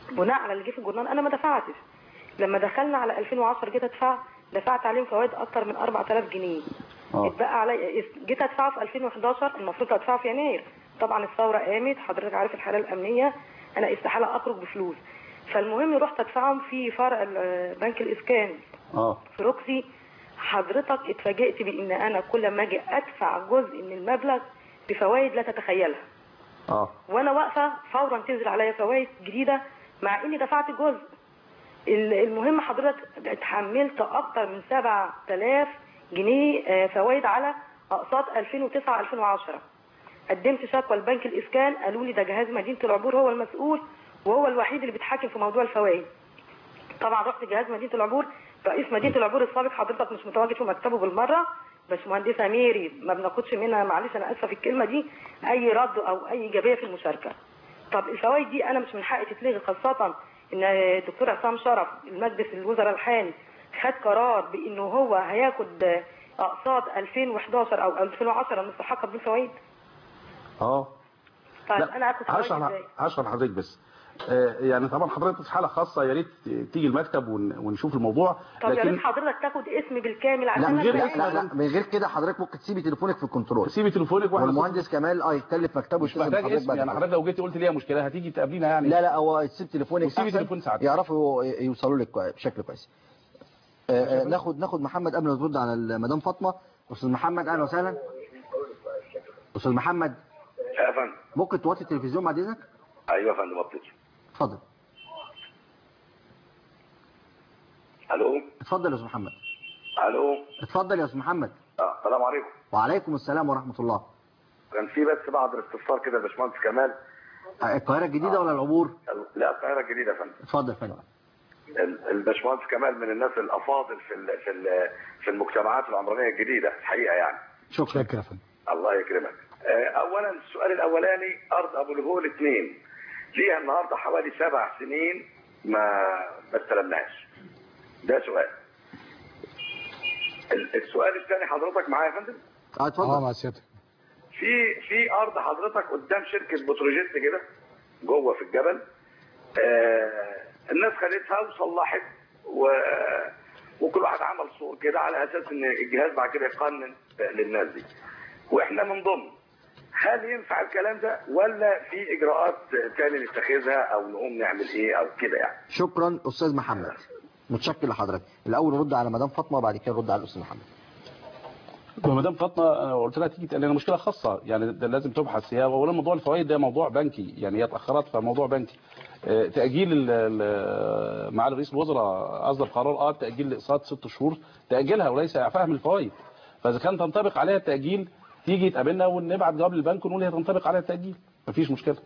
بناء على اللي جه في الجورنال انا ما دفعتش لما دخلنا على 2010 جيت ادفع دفعت عليهم فوائد اكتر من 4000 جنيه اه اتبقى علي جيت ادفعه في 2011 المفروض ادفعه في يناير طبعا الثوره قامت حضرتك عارف الحاله الامنيه انا استحاله اخرج بفلوس فالمهم رحت ادفعهم في فرع ال- بنك الاسكان اه في روكسي حضرتك اتفاجئت بان انا كل ما اجي ادفع جزء من المبلغ بفوائد لا تتخيلها اه وانا واقفه فورا تنزل عليا فوائد جديده مع اني دفعت جزء ال- المهم حضرتك اتحملت اكتر من 7000 جنيه آه، فوائد على اقساط 2009 2010 قدمت شكوى لبنك الاسكان قالوا لي ده جهاز مدينه العبور هو المسؤول وهو الوحيد اللي بيتحكم في موضوع الفوائد طبعا رحت جهاز مدينه العبور رئيس مدينه العبور السابق حضرتك مش متواجد في مكتبه بالمره باشمهندسه ميري ما بناخدش منها معلش انا اسفه في الكلمه دي اي رد او اي ايجابيه في المشاركه طب الفوائد دي انا مش من حقي تتلغي خاصه ان الدكتور عصام شرف المجلس الوزراء الحالي خد قرار بانه هو هياخد اقساط 2011 او 2010 المستحقه بالفوائد اه طيب لا، انا اخد فوائد هشرح ازاي؟ هشرح لحضرتك بس آه، يعني طبعا حضرتك في حاله خاصه يا ريت تيجي المكتب ون- ونشوف الموضوع طب يا لكن ريت حضرتك تاخد اسمي بالكامل عشان لا من غير أسأل- لا لا من غير كده حضرتك ممكن تسيبي تليفونك في الكنترول سيبي تليفونك واحنا والمهندس كمال اه يتكلف مكتبه مش ويستلم محتاج حضرتك اسم بعد يعني كده. حضرتك لو جيتي قلت ليها مشكله هتيجي تقابلينا يعني لا لا هو تسيب تليفونك وسيبي أحسن تليفون ساعتك. يعرفوا يوصلوا لك كوي- بشكل كويس آه، آه، ناخد ناخد محمد قبل ما ترد على المدام فاطمه استاذ محمد اهلا وسهلا استاذ محمد يا فندم ممكن توطي التلفزيون بعد اذنك ايوه يا فندم وطيت اتفضل الو اتفضل يا استاذ محمد الو اتفضل يا استاذ محمد آه، السلام عليكم وعليكم السلام ورحمه الله كان في بس بعض الاستفسار كده يا باشمهندس كمال آه، القاهره الجديده ولا العبور لا القاهره الجديده يا فندم اتفضل يا فندم ال- الباشمهندس كمال من الناس الافاضل في ال في ال في المجتمعات العمرانيه الجديده الحقيقه يعني شكرا شكرا يا فندم الله يكرمك آه، اولا السؤال الاولاني ارض ابو الهول اثنين ليها النهارده حوالي سبع سنين ما ما استلمناش ده سؤال ال- السؤال الثاني حضرتك معايا يا فندم اه اه اتفضل مع سيادتك في في ارض حضرتك قدام شركه بتروجيت كده جوه في الجبل آه الناس خدتها وصلحت و وكل واحد عمل صور كده على اساس ان الجهاز بعد كده يقنن للناس دي واحنا من ضمن هل ينفع الكلام ده ولا في اجراءات تاني نتخذها او نقوم نعمل ايه او كده يعني شكرا استاذ محمد متشكر لحضرتك الاول نرد على مدام فاطمه وبعد كده نرد على الاستاذ محمد مدام فاطمه انا قلت لها تيجي تقول لنا مشكله خاصه يعني ده لازم تبحث هي اولا موضوع الفوائد ده موضوع بنكي يعني هي اتاخرت فموضوع بنكي آه، تاجيل ال- ال- معالي رئيس الوزراء اصدر قرار اه تاجيل الاقساط ست شهور تاجيلها وليس اعفائها من الفوائد فاذا كان تنطبق عليها التاجيل تيجي تقابلنا ونبعت جواب للبنك ونقول هي تنطبق عليها التاجيل مفيش مشكله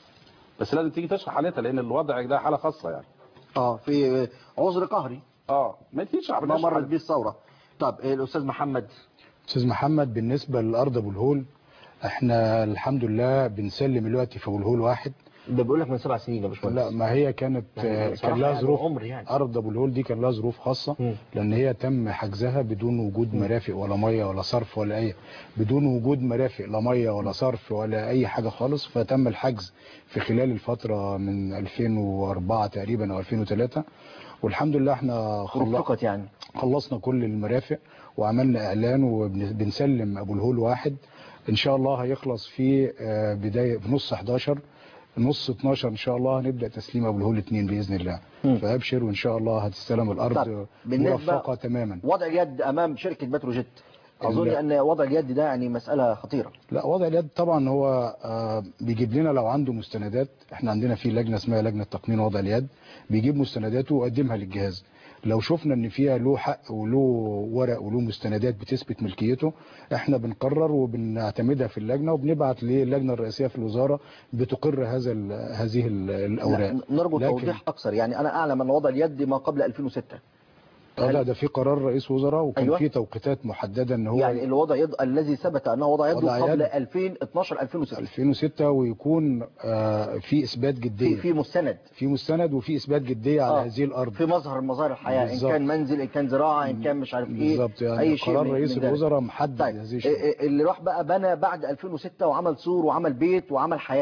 بس لازم تيجي تشرح حالتها لان الوضع ده حاله خاصه يعني اه في عذر قهري اه ما تيجي تشرح ما مرت بيه الثوره طب إيه الاستاذ محمد استاذ محمد بالنسبه للارض ابو الهول احنا الحمد لله بنسلم دلوقتي في ابو الهول واحد ده بيقول لك من سبع سنين يا باشمهندس لا ما هي كانت يعني آه، بصراحة كان لها يعني ظروف عمر يعني. ارض ابو الهول دي كان لها ظروف خاصه مم. لان هي تم حجزها بدون وجود مرافق ولا ميه ولا صرف ولا اي بدون وجود مرافق لا ميه ولا صرف ولا اي حاجه خالص فتم الحجز في خلال الفتره من 2004 تقريبا او 2003 والحمد لله احنا خلصنا رفقت يعني خلصنا كل المرافق وعملنا اعلان وبنسلم ابو الهول واحد ان شاء الله هيخلص في آه، بدايه في نص 11 نص 12 ان شاء الله هنبدا تسليم ابو الهول 2 باذن الله مم. فابشر وان شاء الله هتستلم الارض طب، بالنسبة- مرفقه تماما وضع اليد امام شركه بتروجيت اظن ال- ان وضع اليد ده يعني مساله خطيره لا وضع اليد طبعا هو آه، بيجيب لنا لو عنده مستندات احنا عندنا في لجنه اسمها لجنه تقنين وضع اليد بيجيب مستنداته ويقدمها للجهاز لو شفنا ان فيها له حق وله ورق وله مستندات بتثبت ملكيته احنا بنقرر وبنعتمدها في اللجنه وبنبعت للجنه الرئيسيه في الوزاره بتقر هذا ال- هذه ال- الاوراق لا، نرجو لكن- توضيح اكثر يعني انا اعلم ان وضع اليد ما قبل 2006 اه لا ده في قرار رئيس وزراء وكان أيوة. في توقيتات محدده ان هو يعني الوضع يد الذي ثبت انه وضع يده وضع قبل يد. 2012 2006 2006 ويكون آه، في اثبات في جديه في مستند في مستند وفي اثبات جديه على آه، هذه الارض في مظهر من مظاهر الحياه ان بالظبط. كان منزل ان كان زراعه ان كان مش عارف ايه بالظبط يعني اي شيء قرار من- رئيس من ذلك. الوزراء محدد طيب هذه إيه- الشروط إيه اللي راح بقى بنى بعد 2006 وعمل سور وعمل بيت وعمل حياه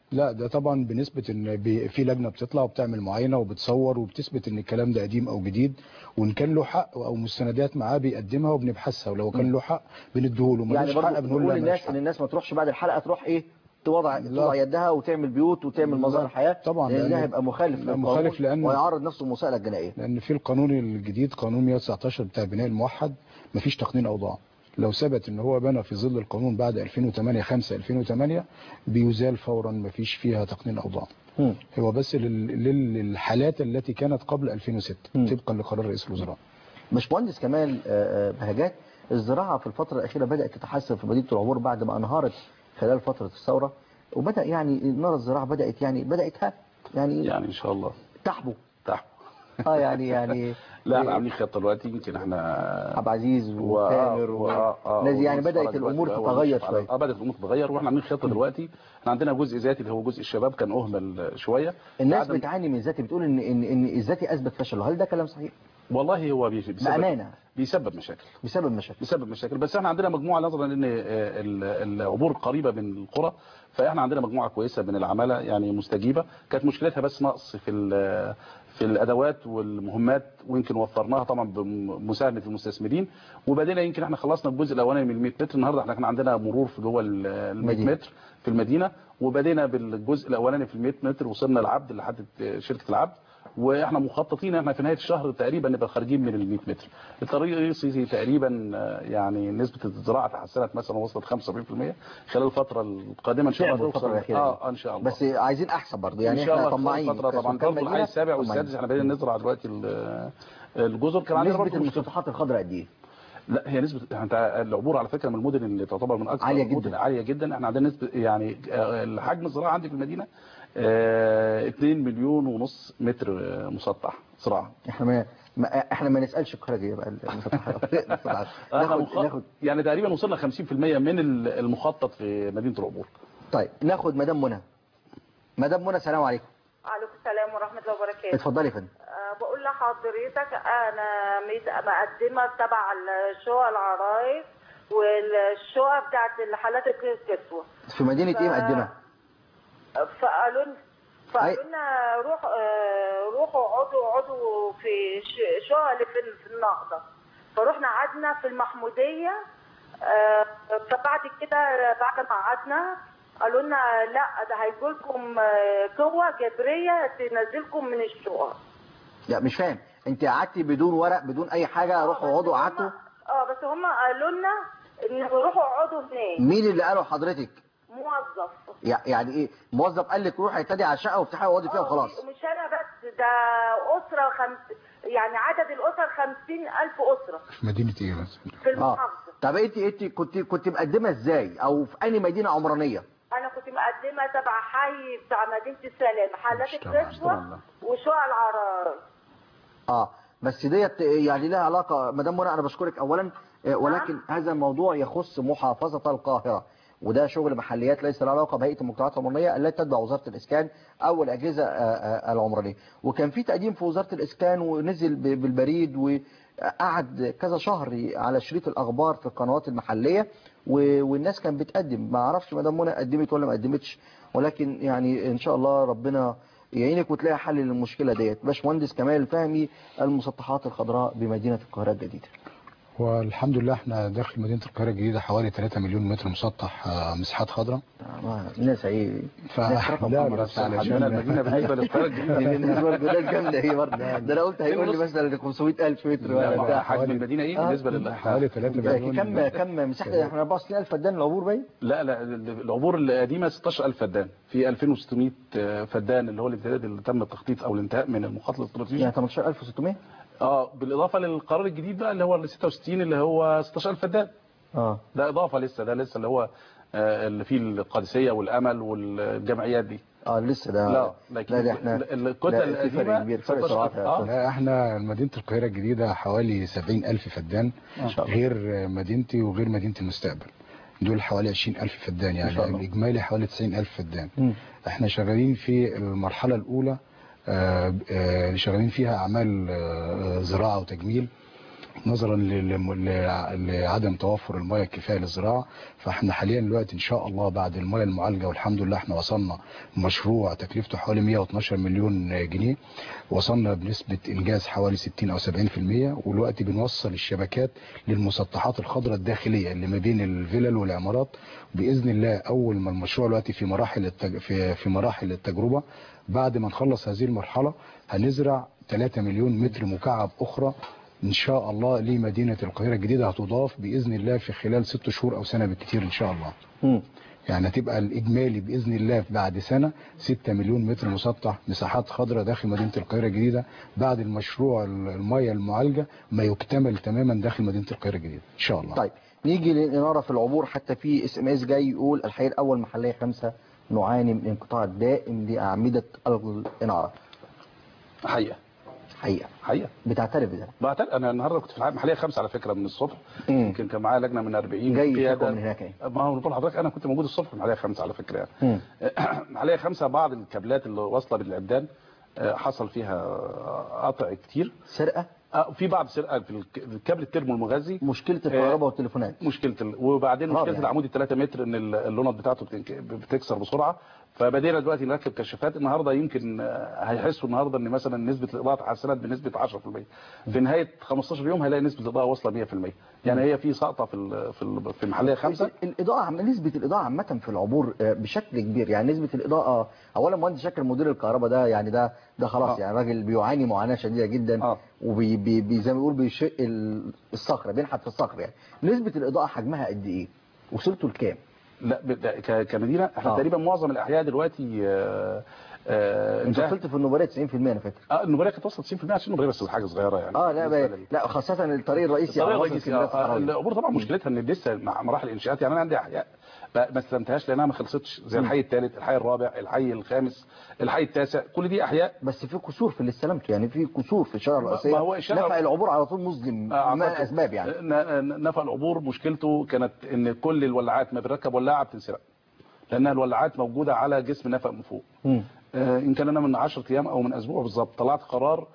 لا ده طبعا بنسبة ان بي- في لجنة بتطلع وبتعمل معاينة وبتصور وبتثبت ان الكلام ده قديم او جديد وان كان له حق او مستندات معاه بيقدمها وبنبحثها ولو كان له حق بنديهوله يعني ملوش برضه حق بنقول بنقول لا ملوش للناس حق. ان الناس ما تروحش بعد الحلقه تروح ايه توضع لا. توضع يدها وتعمل بيوت وتعمل لا. مظاهر حياه طبعا، لان ده لأن- هيبقى مخالف لا، للقانون مخالف لأن- ويعرض نفسه للمساءله الجنائيه لان في القانون الجديد قانون 119 بتاع بناء الموحد مفيش تقنين اوضاع لو ثبت ان هو بنى في ظل القانون بعد 2008 5 2008 بيزال فورا مفيش فيها تقنين اوضاع مم. هو بس لل- لل- للحالات التي كانت قبل 2006 مم. طبقا لقرار رئيس الوزراء باشمهندس كمال آه، آه، بهجات الزراعه في الفتره الاخيره بدات تتحسن في مدينه العبور بعد ما انهارت خلال فتره الثوره وبدا يعني نرى الزراعه بدات يعني بدات ها يعني, يعني ان شاء الله تحبو تحت اه يعني يعني لا احنا عاملين خطه دلوقتي يمكن احنا عبد العزيز وتامر والناس يعني بدات الامور تتغير شويه اه بدات الامور تتغير واحنا عاملين خطه دلوقتي احنا عندنا جزء ذاتي اللي هو جزء الشباب كان اهمل شويه الناس بعد- بتعاني من ذاتي بتقول ان ان ان الذاتي اثبت فشله هل ده كلام صحيح والله هو بي- بيسبب بامانه بيسبب مشاكل بسبب مشاكل بسبب مشاكل بس احنا عندنا مجموعه نظرا ان آه، ال- العبور قريبه من القرى فاحنا عندنا مجموعه كويسه من العماله يعني مستجيبه كانت مشكلتها بس نقص في ال- في الادوات والمهمات ويمكن وفرناها طبعا بمساهمه المستثمرين وبدينا يمكن احنا خلصنا الجزء الاولاني من ال 100 متر النهارده احنا كان عندنا مرور في جوه ال 100 مدينة. متر في المدينه وبدينا بالجزء الاولاني في ال 100 متر وصلنا العبد لحد شركه العبد واحنا مخططين احنا في نهايه الشهر تقريبا نبقى خارجين من ال 100 متر الطريق الرئيسي تقريبا آه، يعني نسبه الزراعه تحسنت مثلا وصلت 75% خلال الفتره القادمه ان شاء الله تعبوا الفترة توصل- الأخيرة اه آه، ان شاء الله بس عايزين احسن برضه يعني ان شاء احنا الله طماعين فتره طبعا كسكان برضه الحي مدينة السابع طماعين. والسادس احنا بدينا نزرع دلوقتي ال- الجزر كان عندنا نسبه برضه مشكلة. المسطحات الخضراء قد ايه؟ لا هي نسبة انت العبور على فكرة من المدن اللي تعتبر من اكثر عالية المدن جدا. عالية جدا احنا عندنا نسبة يعني آه، الحجم الزراعي عندي في المدينة آه، 2 مليون ونص متر آه، مسطح زراعة احنا ما, ما احنا ما نسالش الخارجيه بقى المسطحات احنا ناخد مخ... ناخد يعني تقريبا وصلنا 50% من ال- المخطط في مدينة العبور طيب ناخد مدام منى مدام منى السلام عليكم عليكم السلام ورحمة الله وبركاته اتفضلي يا فندم أه بقول لحضرتك أنا ميد- مقدمة تبع الشقق العرايس والشقق بتاعت الحالات الكسوة في مدينه ايه ف- مقدمه؟ فقالوا لنا فقالوا لنا روح آه، روحوا اقعدوا اقعدوا في ش- شقق اللي في في النهضة فروحنا قعدنا في المحمودية آه، فبعد كده بعد ما قعدنا قالوا لنا لا ده هيجي لكم قوة جبرية تنزلكم من الشقق لا مش فاهم انت قعدتي بدون ورق بدون اي حاجه روحوا اقعدوا قعدتوا اه بس هم قالوا لنا ان روحوا اقعدوا هناك مين اللي قالوا لحضرتك؟ موظف يع- يعني ايه موظف قال لك روحي ابتدي على الشقه وافتحي واقعدي فيها وخلاص مش انا بس ده اسره خمس يعني عدد الاسر خمسين الف اسره في مدينة ايه بس في اه المحافظه طب انت انت كنت كنت مقدمه ازاي او في انهي مدينه عمرانيه؟ انا كنت مقدمه تبع حي بتاع مدينه السلام حالات مش طبعا، الكسوه وشقق العرايس اه بس ديت يعني لها علاقه مدام منى انا بشكرك اولا آه، ولكن هذا الموضوع يخص محافظه القاهره وده شغل محليات ليس له علاقه بهيئه المجتمعات العمرانيه التي تتبع وزاره الاسكان او الاجهزه آه، آه، العمرانيه وكان في تقديم في وزاره الاسكان ونزل ب- بالبريد وقعد كذا شهر على شريط الاخبار في القنوات المحليه و- والناس كانت بتقدم ما اعرفش مدام منى قدمت ولا ما قدمتش ولكن يعني ان شاء الله ربنا يعينك وتلاقي حل للمشكله ديت باشمهندس كمال فهمي المسطحات الخضراء بمدينه القاهره الجديده والحمد لله احنا داخل مدينة القاهرة الجديدة حوالي 3 مليون متر مسطح آه، مساحات خضراء آه، الناس ايه ف... ناس رقم لا محمد بس عبد عندنا علشان المدينة بالنسبة للقاهرة الجديدة بالنسبه للجداد جامده هي برضه ده انا قلت هيقول لي مثلا 500000 متر لا، ولا ما بتاع حجم المدينة ايه آه. بالنسبة لل حوالي 3 مليون كم كم مساحه احنا 24000 فدان العبور باين لا لا العبور القديمة 16000 فدان في 2600 فدان اللي هو الامتداد اللي تم التخطيط او الانتهاء من المخطط الاستراتيجي يعني 18600 اه بالاضافه للقرار الجديد بقى اللي هو ال 66 اللي هو 16000 فدان اه ده اضافه لسه ده لسه اللي هو آه، اللي فيه القادسيه والامل والجمعيات دي اه لسه ده لا لكن لا ده احنا ال- الكتله لا، في فرق القديمه كبير فرق 16 سرعات آه. لا احنا مدينة القاهرة الجديدة حوالي 70 ألف فدان ما شاء الله. غير مدينتي وغير مدينة المستقبل دول حوالي 20 ألف فدان ما يعني شاء الله. الإجمالي حوالي 90 ألف فدان مم. احنا شغالين في المرحلة الأولى آه، آه، شغالين فيها أعمال آه، زراعة وتجميل نظرا لل- ل- لعدم توفر المياه الكفايه للزراعه فاحنا حاليا دلوقتي ان شاء الله بعد المياه المعالجه والحمد لله احنا وصلنا مشروع تكلفته حوالي 112 مليون جنيه وصلنا بنسبه انجاز حوالي 60 او 70% والوقت بنوصل الشبكات للمسطحات الخضراء الداخليه اللي ما بين الفلل والعمارات باذن الله اول ما المشروع دلوقتي في مراحل التج... في في مراحل التجربه بعد ما نخلص هذه المرحله هنزرع 3 مليون متر مكعب اخرى ان شاء الله لمدينه القاهره الجديده هتضاف باذن الله في خلال ست شهور او سنه بالكثير ان شاء الله مم. يعني هتبقى الاجمالي باذن الله بعد سنه 6 مليون متر مسطح مساحات خضراء داخل مدينه القاهره الجديده بعد المشروع الميه المعالجه ما يكتمل تماما داخل مدينه القاهره الجديده ان شاء الله طيب نيجي للإنارة في العبور حتى في اس ام اس جاي يقول الحي الأول محلية خمسة نعاني من انقطاع دائم لأعمدة الإنارة حقيقه حقيقة حقيقه بتعترف بده بعتقد انا النهارده كنت في الحلقه المحليه خمسه على فكره من الصبح مم. يمكن كان معايا لجنه من 40 جاي قيادة. شكوى من هناك ايه ما هو بقول لحضرتك انا كنت موجود الصبح في المحليه خمسه على فكره يعني مم. محليه خمسه بعض الكابلات اللي واصله بالعمدان آه، حصل فيها قطع كتير سرقة آه، في بعض سرقه في الك- الكابل الترمو المغذي مشكلة الكهرباء والتليفونات مشكله ال... وبعدين خراب مشكله يعني. العمود ال 3 متر ان ال- اللونات بتاعته بتنك... بتكسر بسرعه فبدينا دلوقتي نركب كشافات النهارده يمكن آه، هيحسوا النهارده ان مثلا نسبه الاضاءه اتحسنت بنسبه 10% في نهايه 15 يوم هيلاقي نسبه الاضاءه واصله 100% يعني هي في سقطه في ال... في ال... في المحليه خمسه الإضاءة عم- نسبة الإضاءة عامة في العبور آه، بشكل كبير يعني نسبة الإضاءة أولا مهندس شاكر مدير الكهرباء ده يعني ده ده خلاص آه. يعني راجل بيعاني معاناة شديدة جدا آه. وبي بي بي زي ما بيقول بيشق ال- الصخرة بينحت في الصخر يعني نسبة الإضاءة حجمها قد إيه؟ وصلتوا لكام؟ لا ب... ده ك... كمدينه احنا آه. تقريبا معظم الاحياء دلوقتي آه... آه... أنت انتهى. وصلت في النوبارية 90% أنا فاكر اه النوباريه كانت وصلت 90% عشان النوباريه بس حاجه صغيره يعني اه لا بالنسبة ب... لل- لا خاصة الطريق الرئيسي الطريق على وسط الرئيسي اسكندرية آه، الصحراوية. العبور طبعا مشكلتها ان لسه مع مراحل الانشاءات يعني انا عندي احياء ما ما استلمتهاش لانها ما خلصتش زي الحي الثالث الحي الرابع الحي الخامس الحي التاسع كل دي احياء بس في كسور في اللي استلمته يعني في كسور في الشارع ما- الرئيسية ما هو الشارع- نفع العبور على طول مظلم آه، ما أعتقد الأسباب يعني ن- ن- نفع العبور مشكلته كانت ان كل الولاعات ما بنركب ولاعه بتنسرق لانها الولاعات موجوده على جسم نفق من فوق مم. آه، يمكن انا من 10 ايام او من اسبوع بالظبط طلعت قرار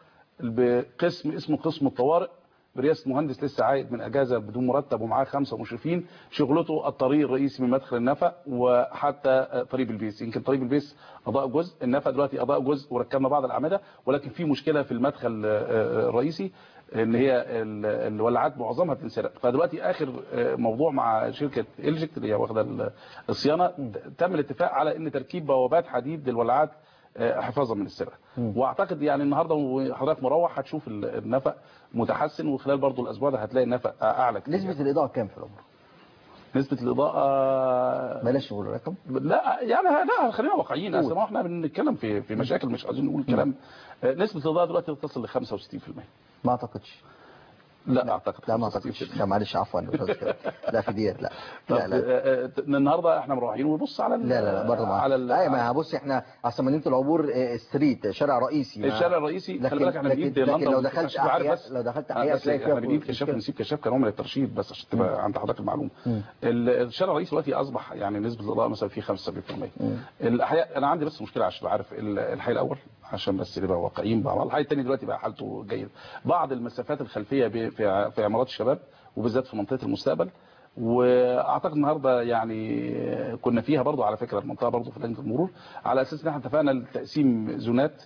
بقسم اسمه قسم الطوارئ برئاسه مهندس لسه عايد من اجازه بدون مرتب ومعاه خمسه مشرفين شغلته الطريق الرئيسي من مدخل النفق وحتى آه، طريق البيس يمكن طريق البيس اضاء جزء النفق دلوقتي اضاء جزء وركبنا بعض الاعمده ولكن في مشكله في المدخل آه، آه، الرئيسي ان هي ال- الولاعات معظمها بتنسرق فدلوقتي اخر آه، موضوع مع شركه الجكت اللي هي واخده ال- الصيانه تم الاتفاق على ان تركيب بوابات حديد للولاعات آه، حفاظا من السرقه واعتقد يعني النهارده وحضرتك مروح هتشوف ال- النفق متحسن وخلال برضو الاسبوع ده هتلاقي النفق اعلى كتير نسبة الإضاءة كام في العمر؟ نسبه الاضاءه بلاش نقول رقم لا يعني لا خلينا واقعيين اصل ما احنا بنتكلم في في مشاكل مش عايزين نقول كلام آه، نسبه الاضاءه دلوقتي تصل ل 65% ما أعتقدش لا اعتقد لا ما أعتقدش لا معلش عفوا مش قصدي كده. لا في ديت لا طب لا لا آه، آه، النهارده احنا مروحين ونبص على ال- لا لا لا برضه ما على ال- ايوه ما بص احنا اصل مدينه العبور آه، ستريت شارع رئيسي ما- الشارع الرئيسي خلي لكن بالك احنا لكن, بنجيب لكن لندن لو دخلت عشان تبقى عارف احياء بس لو دخلت آه، احياء بس تلاقي فيها احنا بنجيب كشاف مشكلة. ونسيب كشاف كنوع من الترشيد بس عشان تبقى عند حضرتك المعلومه ال- الشارع الرئيسي دلوقتي اصبح يعني نسبه الاضاءه مثلا فيه 75% الاحياء انا عندي بس مشكله عشان تبقى عارف ال- الحي الاول عشان بس نبقى واقعيين مع بعض الحي الثاني دلوقتي بقى حالته جيده بعض المسافات الخلفيه ب- في ع- في عمارات الشباب وبالذات في منطقه المستقبل واعتقد النهارده يعني كنا فيها برضو على فكره المنطقه برضو في لجنه المرور على اساس ان احنا اتفقنا لتقسيم زونات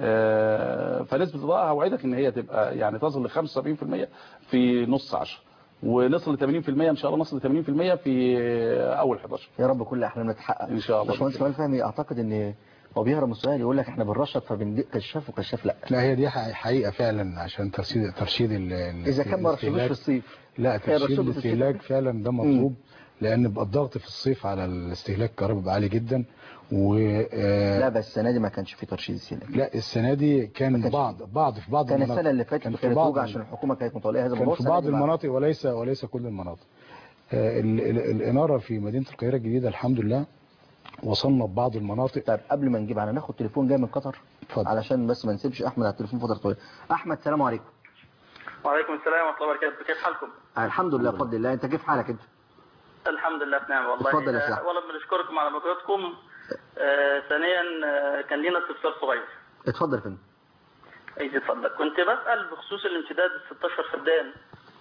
آه، فنسبه الاضاءه هوعدك ان هي تبقى يعني تصل ل 75% في نص 10 ونصل ل 80% ان شاء الله نصل ل 80% في اول 11 يا رب كل احلامنا تتحقق ان شاء الله باشمهندس كمال فهمي اعتقد ان هو بيهرب من السؤال يقول لك احنا بنرشد فبندق كشاف وكشاف لا لا هي دي حقيقة- حقيقة فعلا عشان ترشيد ترشيد ال- ال- اذا كان ما رشدوش الاستهلاك. في الصيف لا هي ترشيد الرشود في الصيف. الاستهلاك فعلا ده مطلوب لان بيبقى الضغط في الصيف على الاستهلاك الكهرباء بيبقى عالي جدا و آه، لا بس السنه دي ما كانش في ترشيد السيلة لا السنه دي كان كانش بعض بعض في بعض كان المناطق السنه اللي فاتت كان في كانت بعض توجع عشان الحكومه كانت متوليه هذا كان الموضوع في السنة بعض دي بعد. المناطق وليس وليس كل المناطق آه، ال- ال- الاناره في مدينه القاهره الجديده الحمد لله وصلنا ببعض المناطق طيب قبل ما نجيب على ناخد تليفون جاي من قطر اتفضل. علشان بس ما نسيبش احمد على التليفون فتره طويله احمد سلام عليكم وعليكم السلام ورحمة الله وبركاته كيف حالكم؟ الحمد لله بفضل الله انت كيف حالك انت الحمد لله في نعمة والله اتفضل يا آه، سيدي. أولا بنشكركم على مجهودكم آه، ثانيا آه، كان لينا استفسار صغير اتفضل يا فندم ايدي اتفضل كنت بسأل بخصوص الامتداد ال 16 فدان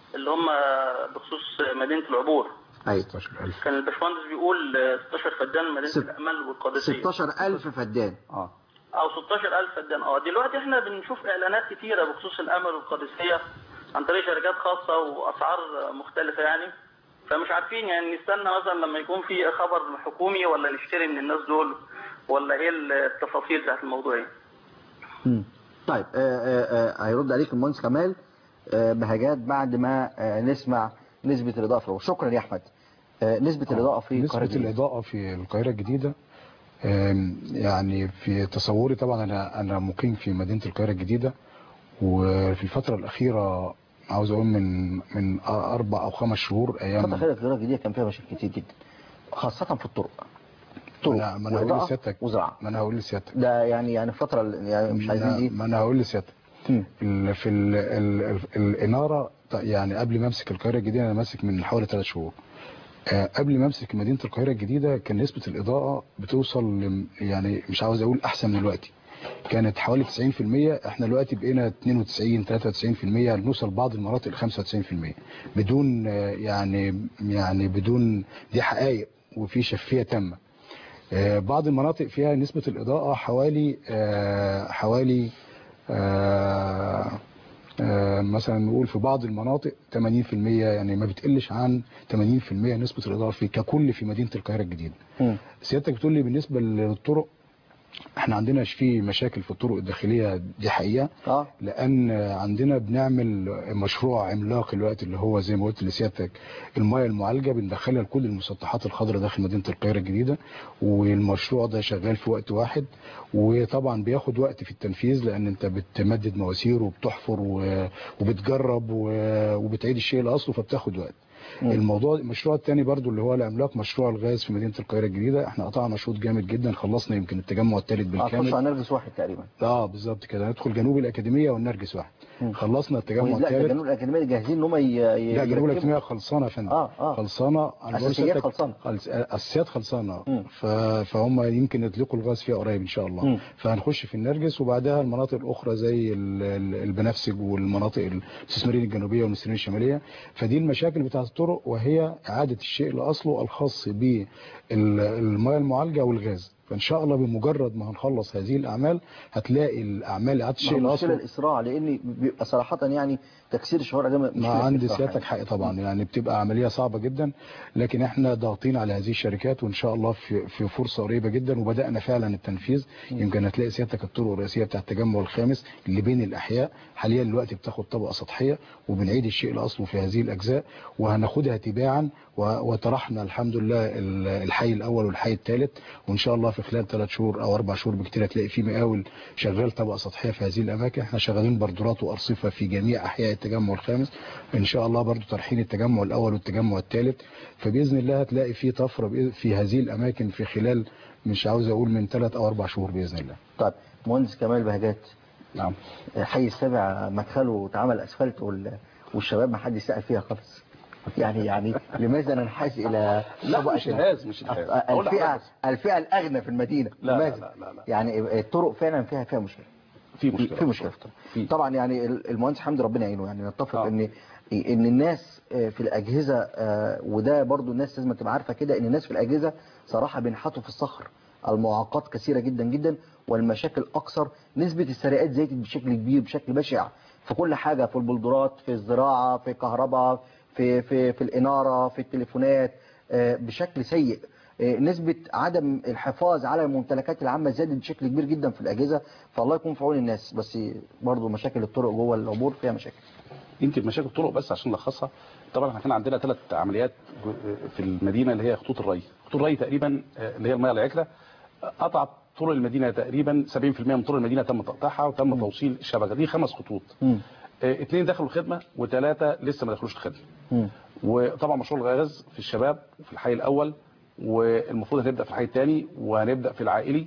اللي هم بخصوص مدينه العبور ايوه كان الباشمهندس بيقول 16 فدان مدينه ست- الامل والقادسيه 16000 فدان اه او 16000 فدان اه دلوقتي احنا بنشوف اعلانات كتيره بخصوص الامل والقادسيه عن طريق شركات خاصه واسعار مختلفه يعني فمش عارفين يعني نستنى مثلا لما يكون في خبر حكومي ولا نشتري من الناس دول ولا ايه التفاصيل بتاعت الموضوع ايه مم. طيب آه، آه، آه، هيرد عليك المهندس كمال آه، بهجات بعد ما آه، نسمع نسبة الإضاءة في الأول. شكرا يا أحمد آه، نسبة الإضاءة في نسبة القاهرة الجديدة. الإضاءة في القاهرة الجديدة آم، يعني في تصوري طبعا أنا أنا مقيم في مدينة القاهرة الجديدة وفي الفترة الأخيرة عاوز أقول من من أربع أو خمس شهور الفترة أيام الأخيرة في القاهرة الجديدة كان فيها مشاكل كتير جدا خاصة في الطرق طرق ما أنا- ما أنا هقول وإضاءة لسيادتك وزراعة ما أنا هقول لسيادتك ده يعني يعني الفترة اللي- يعني مش عايزين ما- إيه ما أنا هقول لسيادتك مم. ال- في ال ال ال الإنارة ط- يعني قبل ما أمسك القاهرة الجديدة أنا ماسك من حوالي ثلاث شهور آه، قبل ما امسك مدينه القاهره الجديده كان نسبه الاضاءه بتوصل لم- يعني مش عاوز اقول احسن من دلوقتي كانت حوالي 90% احنا دلوقتي بقينا 92 93% بنوصل بعض المناطق ل 95% بدون آه، يعني يعني بدون دي حقائق وفي شفافيه تامه آه، بعض المناطق فيها نسبه الاضاءه حوالي آه، حوالي آه، آه، مثلا نقول في بعض المناطق 80% يعني ما بتقلش عن 80% نسبة الإضاءة في ككل في مدينة القاهرة الجديدة مم. سيادتك بتقول لي بالنسبة للطرق احنا عندنا في مشاكل في الطرق الداخلية دي حقيقة اه لان عندنا بنعمل مشروع عملاق الوقت اللي هو زي ما قلت لسيادتك المياه المعالجه بندخلها لكل المسطحات الخضراء داخل مدينه القاهره الجديده والمشروع ده شغال في وقت واحد وطبعا بياخد وقت في التنفيذ لان انت بتمدد مواسير وبتحفر و- وبتجرب و- وبتعيد الشيء لاصله فبتاخد وقت مم. الموضوع المشروع الثاني برضو اللي هو العملاق مشروع الغاز في مدينه القاهره الجديده احنا قطعنا شوط جامد جدا خلصنا يمكن التجمع الثالث هتخش بالكامل على نرجس واحد تقريبا اه بالظبط كده ندخل جنوب الاكاديميه والنرجس واحد مم. خلصنا التجمع لا ده الثالث جنوب الأكاديمية جاهزين إن هم ي- ي- لا جنوب يركبوا. الاكاديميه خلصانه يا فندم اه اه خلصانه أنا بقول أساسيات لسيادتك خلصانة. خلص- اساسيات خلصانه مم. ف... فهم يمكن يطلقوا الغاز فيها قريب ان شاء الله مم. فهنخش في النرجس وبعدها المناطق الاخرى زي ال- ال- البنفسج والمناطق الاستثماريه الجنوبيه والمستثماريه الشماليه فدي المشاكل بتاعه الطرق وهي اعاده الشيء لاصله الخاص بالمياه المعالجه والغاز فان شاء الله بمجرد ما هنخلص هذه الاعمال هتلاقي الاعمال اعاده ما الشيء هو المشكلة لاصله الإسراع لأن بيبقى صراحة يعني تكسير الشوارع ده ما مشكلة عندي بصراحة سيادتك حق طبعا يعني بتبقى عملية صعبة جدا لكن احنا ضاغطين على هذه الشركات وان شاء الله في في فرصة قريبة جدا وبدأنا فعلا التنفيذ يمكن هتلاقي سيادتك الطرق الرئيسية بتاع التجمع الخامس اللي بين الأحياء حاليا دلوقتي بتاخد طبقة سطحية وبنعيد الشيء لأصله في هذه الأجزاء وهناخدها تباعا و- وطرحنا الحمد لله ال- الحي الأول والحي الثالث وان شاء الله في خلال ثلاث شهور او اربع شهور بكتير هتلاقي في مقاول شغال طبقة سطحية في هذه الأماكن احنا شغالين بردورات وأرصفة في جميع أحياء التجمع الخامس ان شاء الله برضو طرحين التجمع الاول والتجمع الثالث فباذن الله هتلاقي في طفره بإذ- في هذه الاماكن في خلال مش عاوز اقول من ثلاث او اربع شهور باذن الله طيب مهندس كمال بهجات نعم حي السابع مدخله اتعمل اسفلت وال- والشباب ما حد سأل فيها خالص يعني يعني لماذا ننحاز الى لا طبقة مش الهاز مش الهاز الف- أقول الفئة لحضرتك الفئة الأغنى في المدينة لا لا لماذا؟ لا لا, لا. يعني الطرق فعلا فيها فيها مشكلة في مشكلة في مشكلة في. طبعا يعني المهندس حمدي ربنا يعينه يعني نتفق آه. ان ان الناس في الاجهزه آه، وده برضو الناس لازم تبقى عارفه كده ان الناس في الاجهزه صراحه بينحتوا في الصخر المعاقات كثيره جدا جدا والمشاكل اكثر نسبه السرقات زادت بشكل كبير بشكل بشع في كل حاجه في البلدرات في الزراعه في الكهرباء في في في الاناره في التليفونات آه، بشكل سيء آه، نسبة عدم الحفاظ على الممتلكات العامة زادت بشكل كبير جدا في الأجهزة فالله يكون في عون الناس بس برضو مشاكل الطرق جوه العبور فيها مشاكل يمكن مشاكل الطرق بس عشان نلخصها طبعا احنا كان عندنا ثلاث عمليات في المدينه اللي هي خطوط الري خطوط الري تقريبا آه، اللي هي المياه العكره قطعت طرق المدينه تقريبا 70% من طرق المدينه تم تقطيعها وتم توصيل الشبكه دي خمس خطوط مم. آه، اثنين دخلوا الخدمه وثلاثه لسه ما دخلوش الخدمه مم. وطبعا مشروع الغاز في الشباب في الحي الاول والمفروض هنبدا في الحي الثاني وهنبدا في العائلي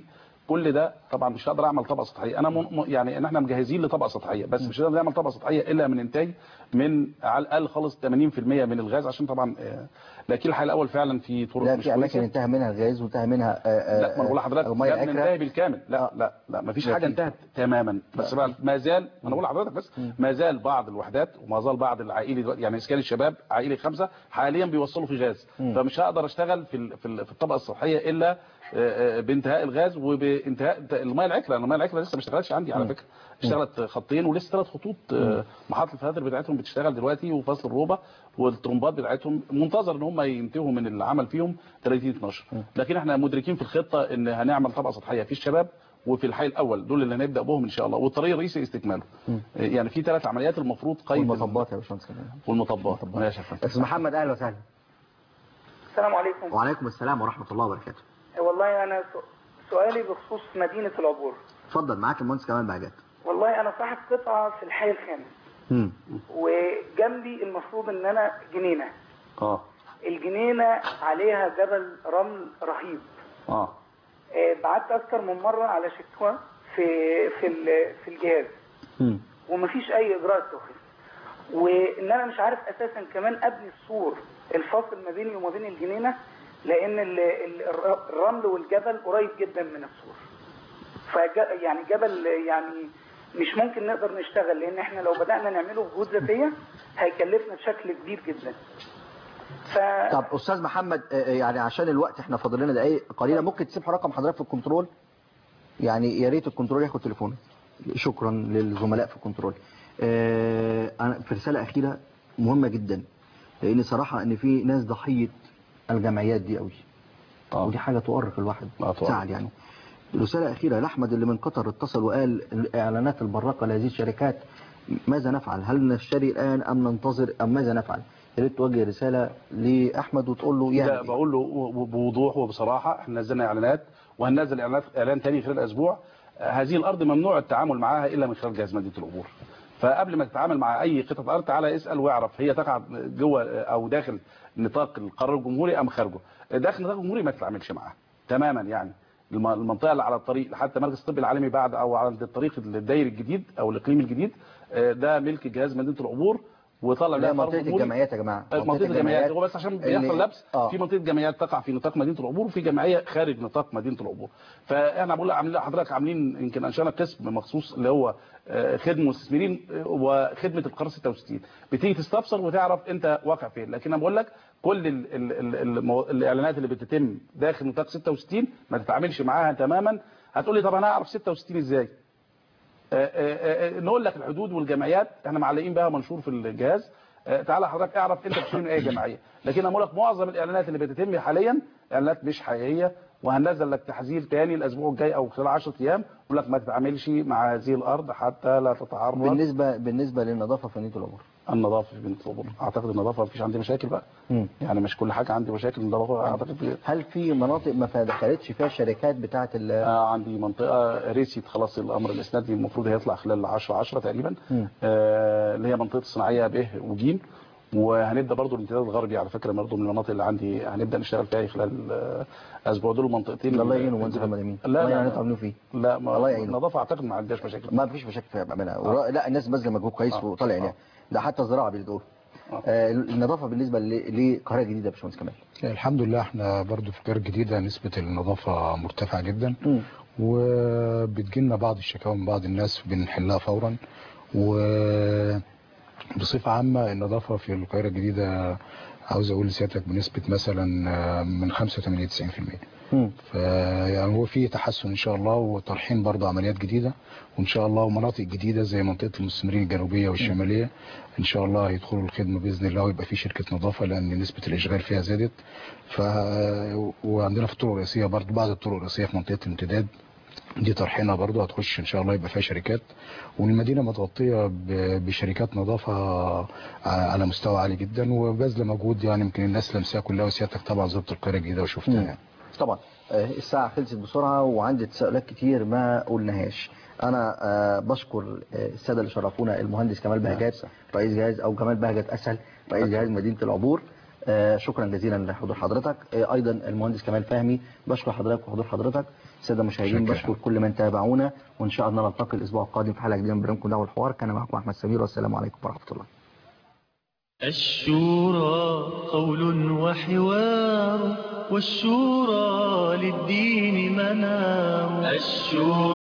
كل ده طبعا مش هقدر اعمل طبقه سطحيه انا م... م- يعني ان احنا مجهزين لطبقه سطحيه بس مش هنقدر نعمل طبقه سطحيه الا من انتاج من على الاقل خالص 80% من الغاز عشان طبعا آه، لكن الحل الاول فعلا في طرق لا مش في اماكن كويسه انتهى منها الغاز وانتهى منها آه، آه، لا ما انا بقول لحضرتك الميه لم ننتهي العكره بالكامل لا لا لا ما فيش لا حاجه في. انتهت تماما بس بقى ما زال ما انا بقول لحضرتك بس ما زال بعض الوحدات وما زال بعض العائلي دلوقتي يعني اسكان الشباب عائلي خمسه حاليا بيوصلوا في غاز مم. فمش هقدر اشتغل في ال- في ال- في الطبقه السطحيه الا آه، آه، بانتهاء الغاز وبانتهاء الميه العكره لان الميه العكره لسه ما اشتغلتش عندي على فكره اشتغلت خطين ولسه ثلاث خطوط آه، محطه الفلاتر بتاعتهم بتشتغل دلوقتي وفصل الروبه والترمبات بتاعتهم منتظر ان هم ينتهوا من العمل فيهم 30 12 لكن احنا مدركين في الخطه ان هنعمل طبقه سطحيه في الشباب وفي الحي الاول دول اللي هنبدا بهم ان شاء الله والطريق الرئيسي استكماله يعني في ثلاث عمليات المفروض قيد والمطبات يا باشمهندس كمان والمطبات ماشي يا فندم استاذ محمد اهلا وسهلا السلام عليكم وعليكم السلام ورحمه الله وبركاته والله انا س- سؤالي بخصوص مدينة العبور اتفضل معاك المهندس كمال بهجت والله انا صاحب قطعة في الحي الخامس مم. وجنبي المفروض ان انا جنينة اه الجنينة عليها جبل رمل رهيب اه آه، بعت اكتر من مرة على شكوى في في ال- في الجهاز مم. ومفيش اي اجراء اتخذ وان انا مش عارف اساسا كمان ابني السور الفاصل ما بيني وما بين الجنينه لان ال- ال- الر- الرمل والجبل قريب جدا من السور فج يعني جبل يعني مش ممكن نقدر نشتغل لان احنا لو بدانا نعمله بجهود ذاتيه هيكلفنا بشكل كبير جدا ف طب استاذ محمد آه، آه، يعني عشان الوقت احنا فاضل لنا دقايق قليله ممكن تسيب رقم حضرتك في الكنترول يعني يا ريت الكنترول ياخد تليفونك شكرا للزملاء في الكنترول آه، انا في رساله اخيره مهمه جدا لان صراحه ان في ناس ضحيه الجمعيات دي قوي ودي حاجه تؤرق الواحد زعل يعني رساله اخيره لاحمد اللي من قطر اتصل وقال الاعلانات البراقه لهذه الشركات ماذا نفعل هل نشتري الان ام ننتظر ام ماذا نفعل يا ريت توجه رساله لاحمد وتقول له لا يعني بقول له و- بوضوح وبصراحه احنا نزلنا اعلانات وهننزل اعلانات اعلان تاني خلال اسبوع آه، هذه الارض ممنوع التعامل معاها الا من خلال جهاز مدينه العبور فقبل ما تتعامل مع اي قطعه ارض تعالى اسال واعرف هي تقع جوه او داخل نطاق القرار الجمهوري ام خارجه داخل نطاق الجمهوري ما تتعاملش معاها تماما يعني الم- المنطقه اللي على الطريق حتى مركز الطب العالمي بعد او عند الطريق الدائري الجديد او الاقليم الجديد آه، ده ملك جهاز مدينه العبور وطلع لا لها قرار منطقه جمهوري. الجمعيات يا جماعه منطقه الجمعيات هو بس عشان اللي- بيحصل لبس آه. في منطقه جمعيات تقع في نطاق مدينه العبور وفي جمعيه خارج نطاق مدينه العبور فاحنا بقول عاملين حضرتك عاملين يمكن انشانا قسم مخصوص اللي هو آه، خدمه مستثمرين آه، وخدمه القرار 66 بتيجي تستفسر وتعرف انت واقع فين لكن انا بقول لك كل ال ال ال المو- الاعلانات اللي بتتم داخل نطاق 66 ما تتعاملش معاها تماما هتقول لي طب انا اعرف 66 ازاي آه، آه، آه، نقول لك الحدود والجمعيات احنا معلقين بها منشور في الجهاز آه، تعالى حضرتك اعرف انت بتشتري من اي جمعيه لكن انا بقول لك معظم الاعلانات اللي بتتم حاليا اعلانات مش حقيقيه وهننزل لك تحذير تاني الاسبوع الجاي او خلال 10 ايام يقول لك ما تتعاملش مع هذه الارض حتى لا تتعرض بالنسبه بالنسبه للنظافه في مدينه العبور النظافه في بنت العبور اعتقد النظافه مفيش عندي مشاكل بقى مم. يعني مش كل حاجه عندي مشاكل النظافه اعتقد هل في مناطق ما دخلتش فيها الشركات بتاعه ال آه عندي منطقه ريسيت خلاص الامر الاسنادي المفروض هيطلع خلال 10 10 تقريبا مم. آه اللي هي منطقه الصناعيه ب وج وهنبدا برضو الامتداد الغربي على فكره برضو من المناطق اللي عندي هنبدا نشتغل فيها خلال آه، اسبوع دول المنطقتين الله يعينه مهندس محمد امين لا الله لا يعينه لا, تعملوا فيه لا ما الله يعينه. النظافه اعتقد ما عندهاش مشاكل ما فيش مشاكل فيها بامانه ورا- لا الناس باذله مجهود كويس وطالع يعني ده حتى الزراعه بيلقوا آه النظافه بالنسبه ل- لقريه جديده يا باشمهندس كمال الحمد لله احنا برضو في القرية الجديدة نسبة النظافة مرتفعة جدا مم. وبتجيلنا بعض الشكاوى من بعض الناس بنحلها فورا وبصفة عامة النظافة في القاهرة الجديدة عاوز اقول لسيادتك بنسبة مثلا آه، من 85 ل 90% مم. فيعني هو في تحسن ان شاء الله وطرحين برضه عمليات جديده وان شاء الله ومناطق جديده زي منطقه المستثمرين الجنوبيه والشماليه ان شاء الله هيدخلوا الخدمه باذن الله ويبقى في شركه نظافه لان نسبه الاشغال فيها زادت ف وعندنا في الطرق الرئيسيه برضه بعض الطرق الرئيسيه في منطقه الامتداد دي طرحنا برضه هتخش ان شاء الله يبقى فيها شركات والمدينه متغطيه ب- بشركات نظافه على مستوى عالي جدا وبذل مجهود يعني يمكن الناس لمساها كلها وسيادتك طبعا زرت القريه الجديده وشفتها مم. يعني. طبعا آه، الساعة خلصت بسرعة وعندي تساؤلات كتير ما قلناهاش أنا آه، بشكر آه، السادة اللي شرفونا المهندس كمال بهجات رئيس جهاز أو كمال بهجت أسهل رئيس جهاز مدينة العبور آه، شكرا جزيلا لحضور حضرتك آه، ايضا المهندس كمال فهمي بشكر حضرتك وحضور حضرتك الساده المشاهدين شكرا. بشكر كل من تابعونا وان شاء الله نلتقي الاسبوع القادم في حلقه جديده من برنامجكم دعوه الحوار كان معكم احمد سمير والسلام عليكم ورحمه الله الشورى قول وحوار والشورى للدين منار الشورى